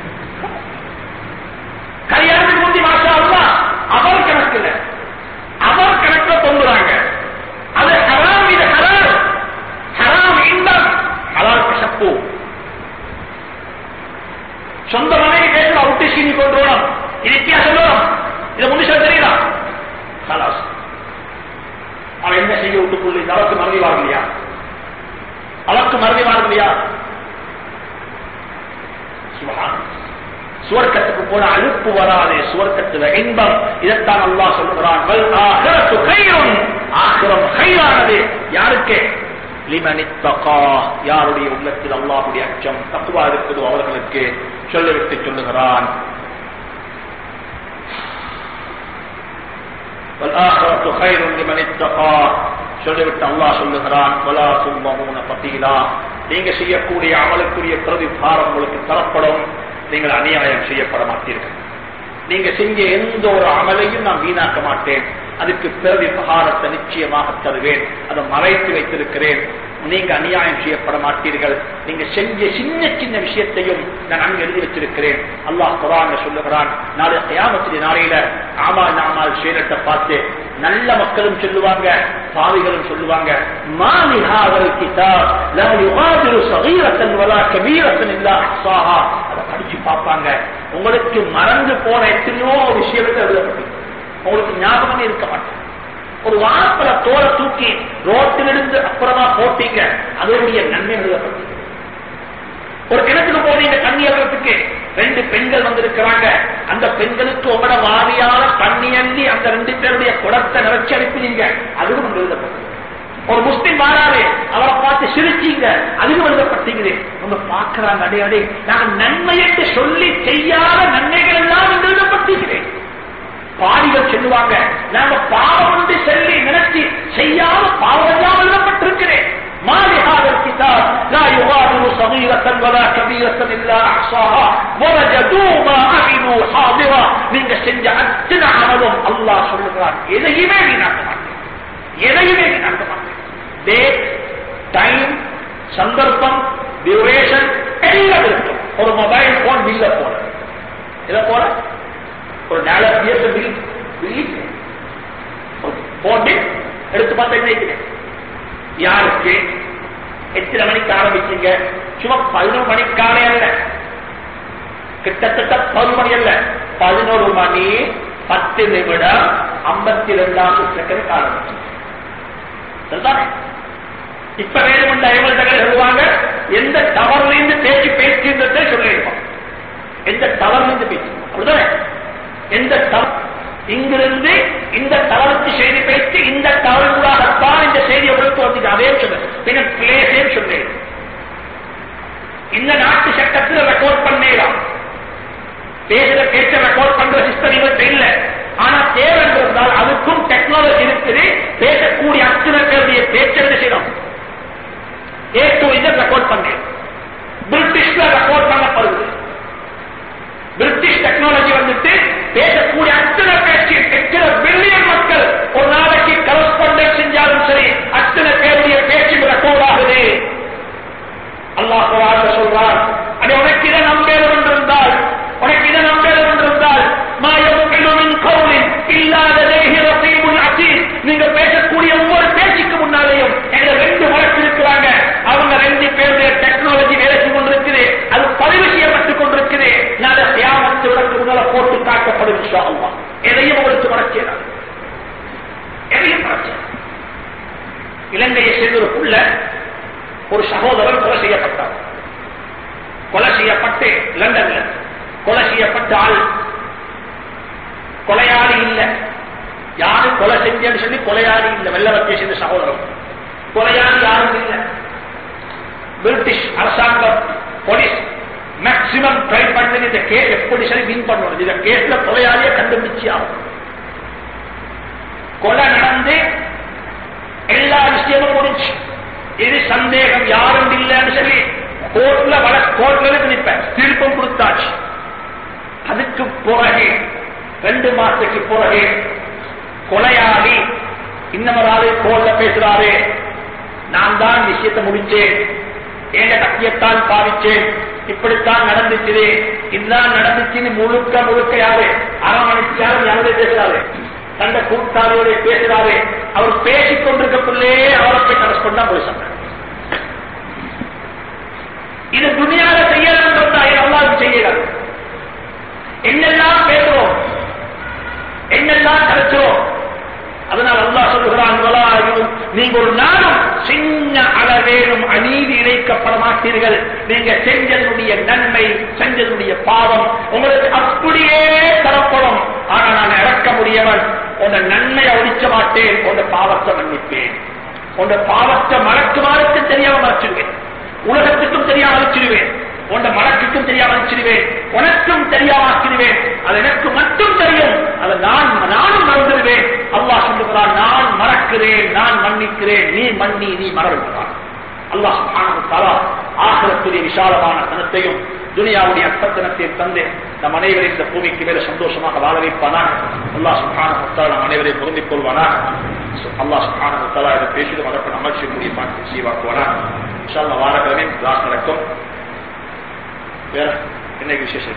கல்யாணத்துக்கு முந்தி மாசம் அல்லா அவர் கணக்கு இல்லை அவர் கணக்குல தொங்குறாங்க அது ஹராம் இது ஹராம் ஹராம் இன்பம் ஹலால் கசப்பு சொந்த மனைவி பேசுற அவுட்டு சீனி கொண்டு வரணும் இது வித்தியாசம் வரும் இதை முடிச்சா தெரியலாம் ஹலாஸ் அவன் என்ன செய்ய விட்டுக்குள்ள இந்த அளவுக்கு மறதி வாங்கலையா அளவுக்கு மறதி வாங்கலையா சுபஹான் சுவர்க்கத்துக்கு போன அழுப்பு வராது சுவர்க்கத்துல இன்பம் இதைத்தான் அல்லாஹ் சொல்லுகிறான் வல் ஆகிரத்து கைரும் ஆகிரம் கைரானது யாருக்கு லிமனித்தகா யாருடைய உள்ளத்தில் அல்லாஹுடைய அச்சம் தக்குவா இருக்குதோ அவர்களுக்கு சொல்லிவிட்டு சொல்லுகிறான் والآخرة خير لمن اتقى சொல்லிவிட்டு அல்லாஹ் சொல்லுகிறான் வலா துன்பமுன பத்தீலா நீங்க செய்யக்கூடிய அமலுக்குரிய பிரதிபாரம் உங்களுக்கு தரப்படும் நீங்கள் அநியாயம் செய்யப்பட மாட்டீர்கள் நீங்க செஞ்ச எந்த ஒரு அமலையும் நான் வீணாக்க மாட்டேன் அதுக்கு பிறகு பகாரத்தை நிச்சயமாக தருவேன் அதை மறைத்து வைத்திருக்கிறேன் நீங்க அநியாயம் செய்யப்பட மாட்டீர்கள் நீங்க செஞ்ச சின்ன சின்ன விஷயத்தையும் நான் அங்கு எழுதி வச்சிருக்கிறேன் அல்லாஹ் குரான் சொல்லுகிறான் நாளை கயாமத்திய நாளையில ஆமா நாமால் சேரத்தை பார்த்து நல்ல மக்களும் சொல்லுவாங்க பாவிகளும் சொல்லுவாங்க மாலிஹாவல் கிதாப் லா யுகாதிரு சகீரத்தன் வலா கபீரத்தன் இல்லா அஹ்சாஹா அதை படிச்சு பார்ப்பாங்க உங்களுக்கு மறந்து போன எத்தனையோ விஷயங்கள் எழுதப்பட்டிருக்கு உங்களுக்கு ஞாபகமே இருக்க மாட்டேன் ஒரு வாரப்பல தோலை தூக்கி ரோட்டிலிருந்து அப்புறமா போட்டீங்க அதனுடைய நன்மை எழுதப்பட்டது ஒரு கிணத்துக்கு போனீங்க தண்ணி அறத்துக்கு ரெண்டு பெண்கள் வந்திருக்கிறாங்க அந்த பெண்களுக்கு உங்களோட வாரியான தண்ணி அள்ளி அந்த ரெண்டு பேருடைய குடத்தை நிறைச்சி அனுப்பினீங்க அதுவும் அங்க எழுதப்பட்டது ஒரு முஸ்லிம் மாறாரு அவரை பார்த்து சிரிச்சீங்க அதுவும் எழுதப்பட்டீங்களே அவங்க பார்க்கிறாங்க அடே அடே நான் நன்மை என்று சொல்லி செய்யாத நன்மைகள் எல்லாம் இங்கு எழுதப்பட்டீங்களேன் பாடிகள் சொல்லுவாங்க நாங்க பாவம் என்று சொல்லி நினைச்சு செய்யாம பாவம் எல்லாம் எழுதப்பட்டிருக்கிறேன் மாலிஹாத الكتاب لا يغادر صغيرة ولا كبيرة إلا أحصاها ووجدوا ما عملوا حاضرا நீங்க செஞ்ச அத்தனை அமலும் அல்லாஹ் சொல்லுகிறான் எதையுமே வீணாக்க மாட்டேன் எதையுமே வீணாக்க மாட்டேன் டேட் டைம் சந்தர்ப்பம் டியூரேஷன் எல்லாம் இருக்கும் ஒரு மொபைல் போன் பில்ல போன இதை போல ஒரு நாலு இயர்ஸ் பில் பில் போட்டு எடுத்து பார்த்தா என்ன இருக்குது? யாருக்கு எத்தனை மணிக்கு ஆரம்பிச்சீங்க சும்மா பதினோரு மணிக்காலே அல்ல கிட்டத்தட்ட பதினொரு மணி அல்ல பதினோரு மணி பத்து நிமிடம் ஐம்பத்தி ரெண்டாவது செகண்ட் ஆரம்பிச்சு சரிதானே இப்ப வேணுமென்ற ஐவர்கள் எழுதுவாங்க எந்த டவர்ல இருந்து பேச்சு பேசுகின்றதை சொல்லியிருப்போம் எந்த டவர்ல இருந்து பேச்சு அப்படிதானே எந்த டவர் இங்கிருந்து இந்த டவருக்கு செய்தி பேசி இந்த டவருக்காகத்தான் இந்த செய்தி உங்களுக்கு வந்து அதே சொல்லு பின்ன பிளேஸே சொன்னேன் இந்த நாட்டு சட்டத்தில் ரெக்கார்ட் பண்ணேலாம் பேசுற பேச்ச ரெக்கார்ட் பண்ற சிஸ்டம் இவற்றை இல்ல ஆனா தேவை இருந்தால் அதுக்கும் டெக்னாலஜி இருக்குது பேசக்கூடிய அத்தனை பேருடைய பேச்சை என்ன செய்யணும் ஏ டு இதை ரெக்கார்ட் பண்ணேன் பிரிட்டிஷ்ல ரெக்கார்ட் பண்ணப்படுது எத்தனை பில்லியன் மக்கள் ஒரு நாளைக்கு கரஸ்பாண்டன்ட் செஞ்சாலும் சரி அத்தனை பேருடைய பேச்சு ரெக்கார்ட் ஆகுது அல்லாஹ் குரான்ல சொல்றார் அடி உனக்கு இதை நம்பேதம் என்றிருந்தால் உனக்கு இதை நம்பேதம் என்றிருந்தால் மாயமின் கவுலின் இல்லாத தேகி ரசீமுன் அசீஸ் நீங்க பேசக்கூடிய ஒவ்வொரு பேச்சுக்கு முன்னாலேயும் எங்க ரெண்டு வழக்கு இருக்கிறாங்க அவங்க ரெண்டு பேருடைய டெக்னாலஜி வேலை செய்து கொண்டிருக்குது அது பதிவு செய்யப்பட்டுக் கொண்டிருக்குது நான் அதை தியாகத்து விளக்கு முன்னால போட்டு காட்டப்படும் இன்ஷா அல்லாஹ். எதையும் உங்களுக்கு மறக்கிறார் எதையும் மறக்கிறார் இலங்கையை சேர்ந்த ஒரு புள்ள ஒரு சகோதரர் கொலை செய்யப்பட்டார் கொலை செய்யப்பட்டு லண்டன்ல கொலை செய்யப்பட்ட ஆள் கொலையாளி இல்ல யாரு கொலை செஞ்சேன்னு சொல்லி கொலையாளி இல்ல வெள்ளவத்திய சேர்ந்த சகோதரர் கொலையாளி யாரும் இல்ல பிரிட்டிஷ் அரசாங்கம் போலீஸ் மேக்சிமம் ட்ரை பண்ணி இந்த கேஸ் எப்படி சரி வின் பண்ணணும் இந்த கேஸ்ல கொலையாளிய கண்டுபிடிச்சு ஆகும் கொலை நடந்து எல்லா விஷயமும் முடிஞ்சு இது சந்தேகம் யாரும் இல்லைன்னு சொல்லி கோர்ட்ல வள கோர்ட்ல நிற்பேன் தீர்ப்பம் கொடுத்தாச்சு அதுக்கு பிறகு ரெண்டு மாசத்துக்கு பிறகு கொலையாளி இன்னொரு ஆளு கோர்ட்ல பேசுறாரு நான் தான் விஷயத்தை முடிச்சேன் எங்க கத்தியத்தான் பாவிச்சேன் இப்படித்தான் நடந்துச்சு இதுதான் நடந்துச்சுன்னு முழுக்க முழுக்க யாரு அரை மணிக்கு யாரும் யாரும் பேசுறாரு தந்த கூட்டாளியோட பேசுறாரு அவர் பேசிக் கொண்டிருக்கக்குள்ளே அவரை போய் கரஸ்பண்டா போய் சொன்னார் இது துணியால செய்யலாம் அல்லாஹ் செய்யலாம் என்னெல்லாம் பேசுறோம் என்னெல்லாம் கலைக்கிறோம் அதனால் அல்லாஹ் சொல்லுகிறான் வலாயும் நீங்க ஒரு நாளும் சின்ன அளவேனும் அநீதி இழைக்கப்பட மாட்டீர்கள் நீங்க செஞ்சதனுடைய நன்மை செஞ்சதனுடைய பாவம் உங்களுக்கு அப்படியே தரப்படும் ஆனா நான் இறக்க முடியவன் உன்னை நன்மையை ஒழிக்க மாட்டேன் உன்னை பாவத்தை மன்னிப்பேன் உன்னை பாவத்தை மறக்குமாறுக்கு தெரியாம மறைச்சிடுவேன் உலகத்துக்கும் தெரியாம அழிச்சிடுவேன் உன்னை மலக்குக்கும் தெரியாம அழிச்சிடுவேன் உனக்கும் தெரியாம ஆக்கிடுவேன் அது எனக்கு மட்டும் தெரியும் அதை நான் நானும் மறந்துடுவேன் அல்லாஹ் சொல்லுகிறான் நான் மறக்கிறேன் நான் மன்னிக்கிறேன் நீ மன்னி நீ மறந்துகிறான் அல்லாஹ் சுப்ஹானஹு தஆலா ஆகிரத்துடைய விசாலமான தனத்தையும் துனியாவுடைய அற்பத்தனத்தை தந்து நம் அனைவரையும் இந்த பூமிக்கு மேல சந்தோஷமாக வாழ வைப்பானாக அல்லாஹ் சுப்ஹானஹு தஆலா நம் அனைவரையும் பொருந்திக் கொள்வானாக அல்லாஹ் சுப்ஹானஹு தஆலா இதை பேசுவது அதற்கு அமல் செய்யக்கூடிய பாட்டு செய்வாக்குவானாக இன்ஷா அல்லாஹ் வாரக்கிழமை கிளாஸ் நடக்கும் வேற இன்னைக்கு விசேஷம்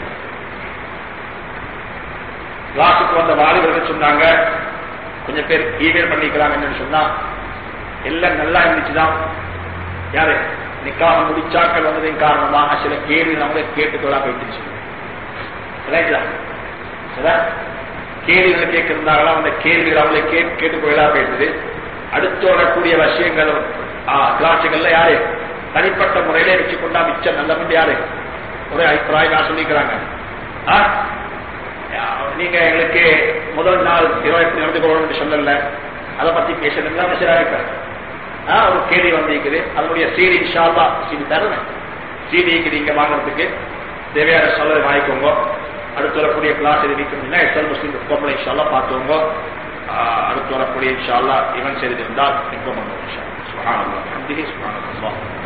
கிளாஸுக்கு வந்த வாலிபர்கள் சொன்னாங்க கொஞ்சம் பேர் இமெயில் பண்ணிக்கிறாங்கன்னு சொன்னா எல்லாம் நல்லா இருந்துச்சுதான் யாரு நிக்காக முடிச்சாக்கள் வந்ததின் காரணமாக சில கேள்வி நம்மளே கேட்டுக்கொள்ளா போயிட்டுச்சு ரைட்டா சரியா? கேள்விகளை கேட்கிறாங்களா அந்த கேள்விகள் அவங்களே கேட்டு கேட்டுக்கொள்ளா போயிட்டது அடுத்து வரக்கூடிய விஷயங்கள் கிளாஸுகள்ல யாரு தனிப்பட்ட முறையிலே வச்சு கொண்டா மிச்சம் நல்ல யாரு ஒரே அபிப்பிராயம் நான் சொல்லிக்கிறாங்க ஆ? நீங்க எங்களுக்கு முதல் நாள் இரவு எப்படி நடந்து கொள்ளணும்னு சொல்லல அதை பத்தி பேசுறதுலாம் சரியாக ஒரு கேள்வி வந்திருக்குது அதனுடைய சீடி ஷாலா சீடி தருவேன் சீடிக்கு நீங்க வாங்குறதுக்கு தேவையான சொல்ல வாங்கிக்கோங்க அடுத்து வரக்கூடிய கிளாஸ் எது நிற்கணும்னா எஸ்எல் முஸ்லீம் பொம்பளை இன்ஷால்லா பார்த்துக்கோங்க அடுத்து வரக்கூடிய இன்ஷால்லா இவன் செய்திருந்தால் இன்ஃபார்ம் பண்ணுவோம் இன்ஷா சுஹானல்லாஹ் அல்ஹம்துலில்லாஹ் சுப்ஹானல்லாஹ்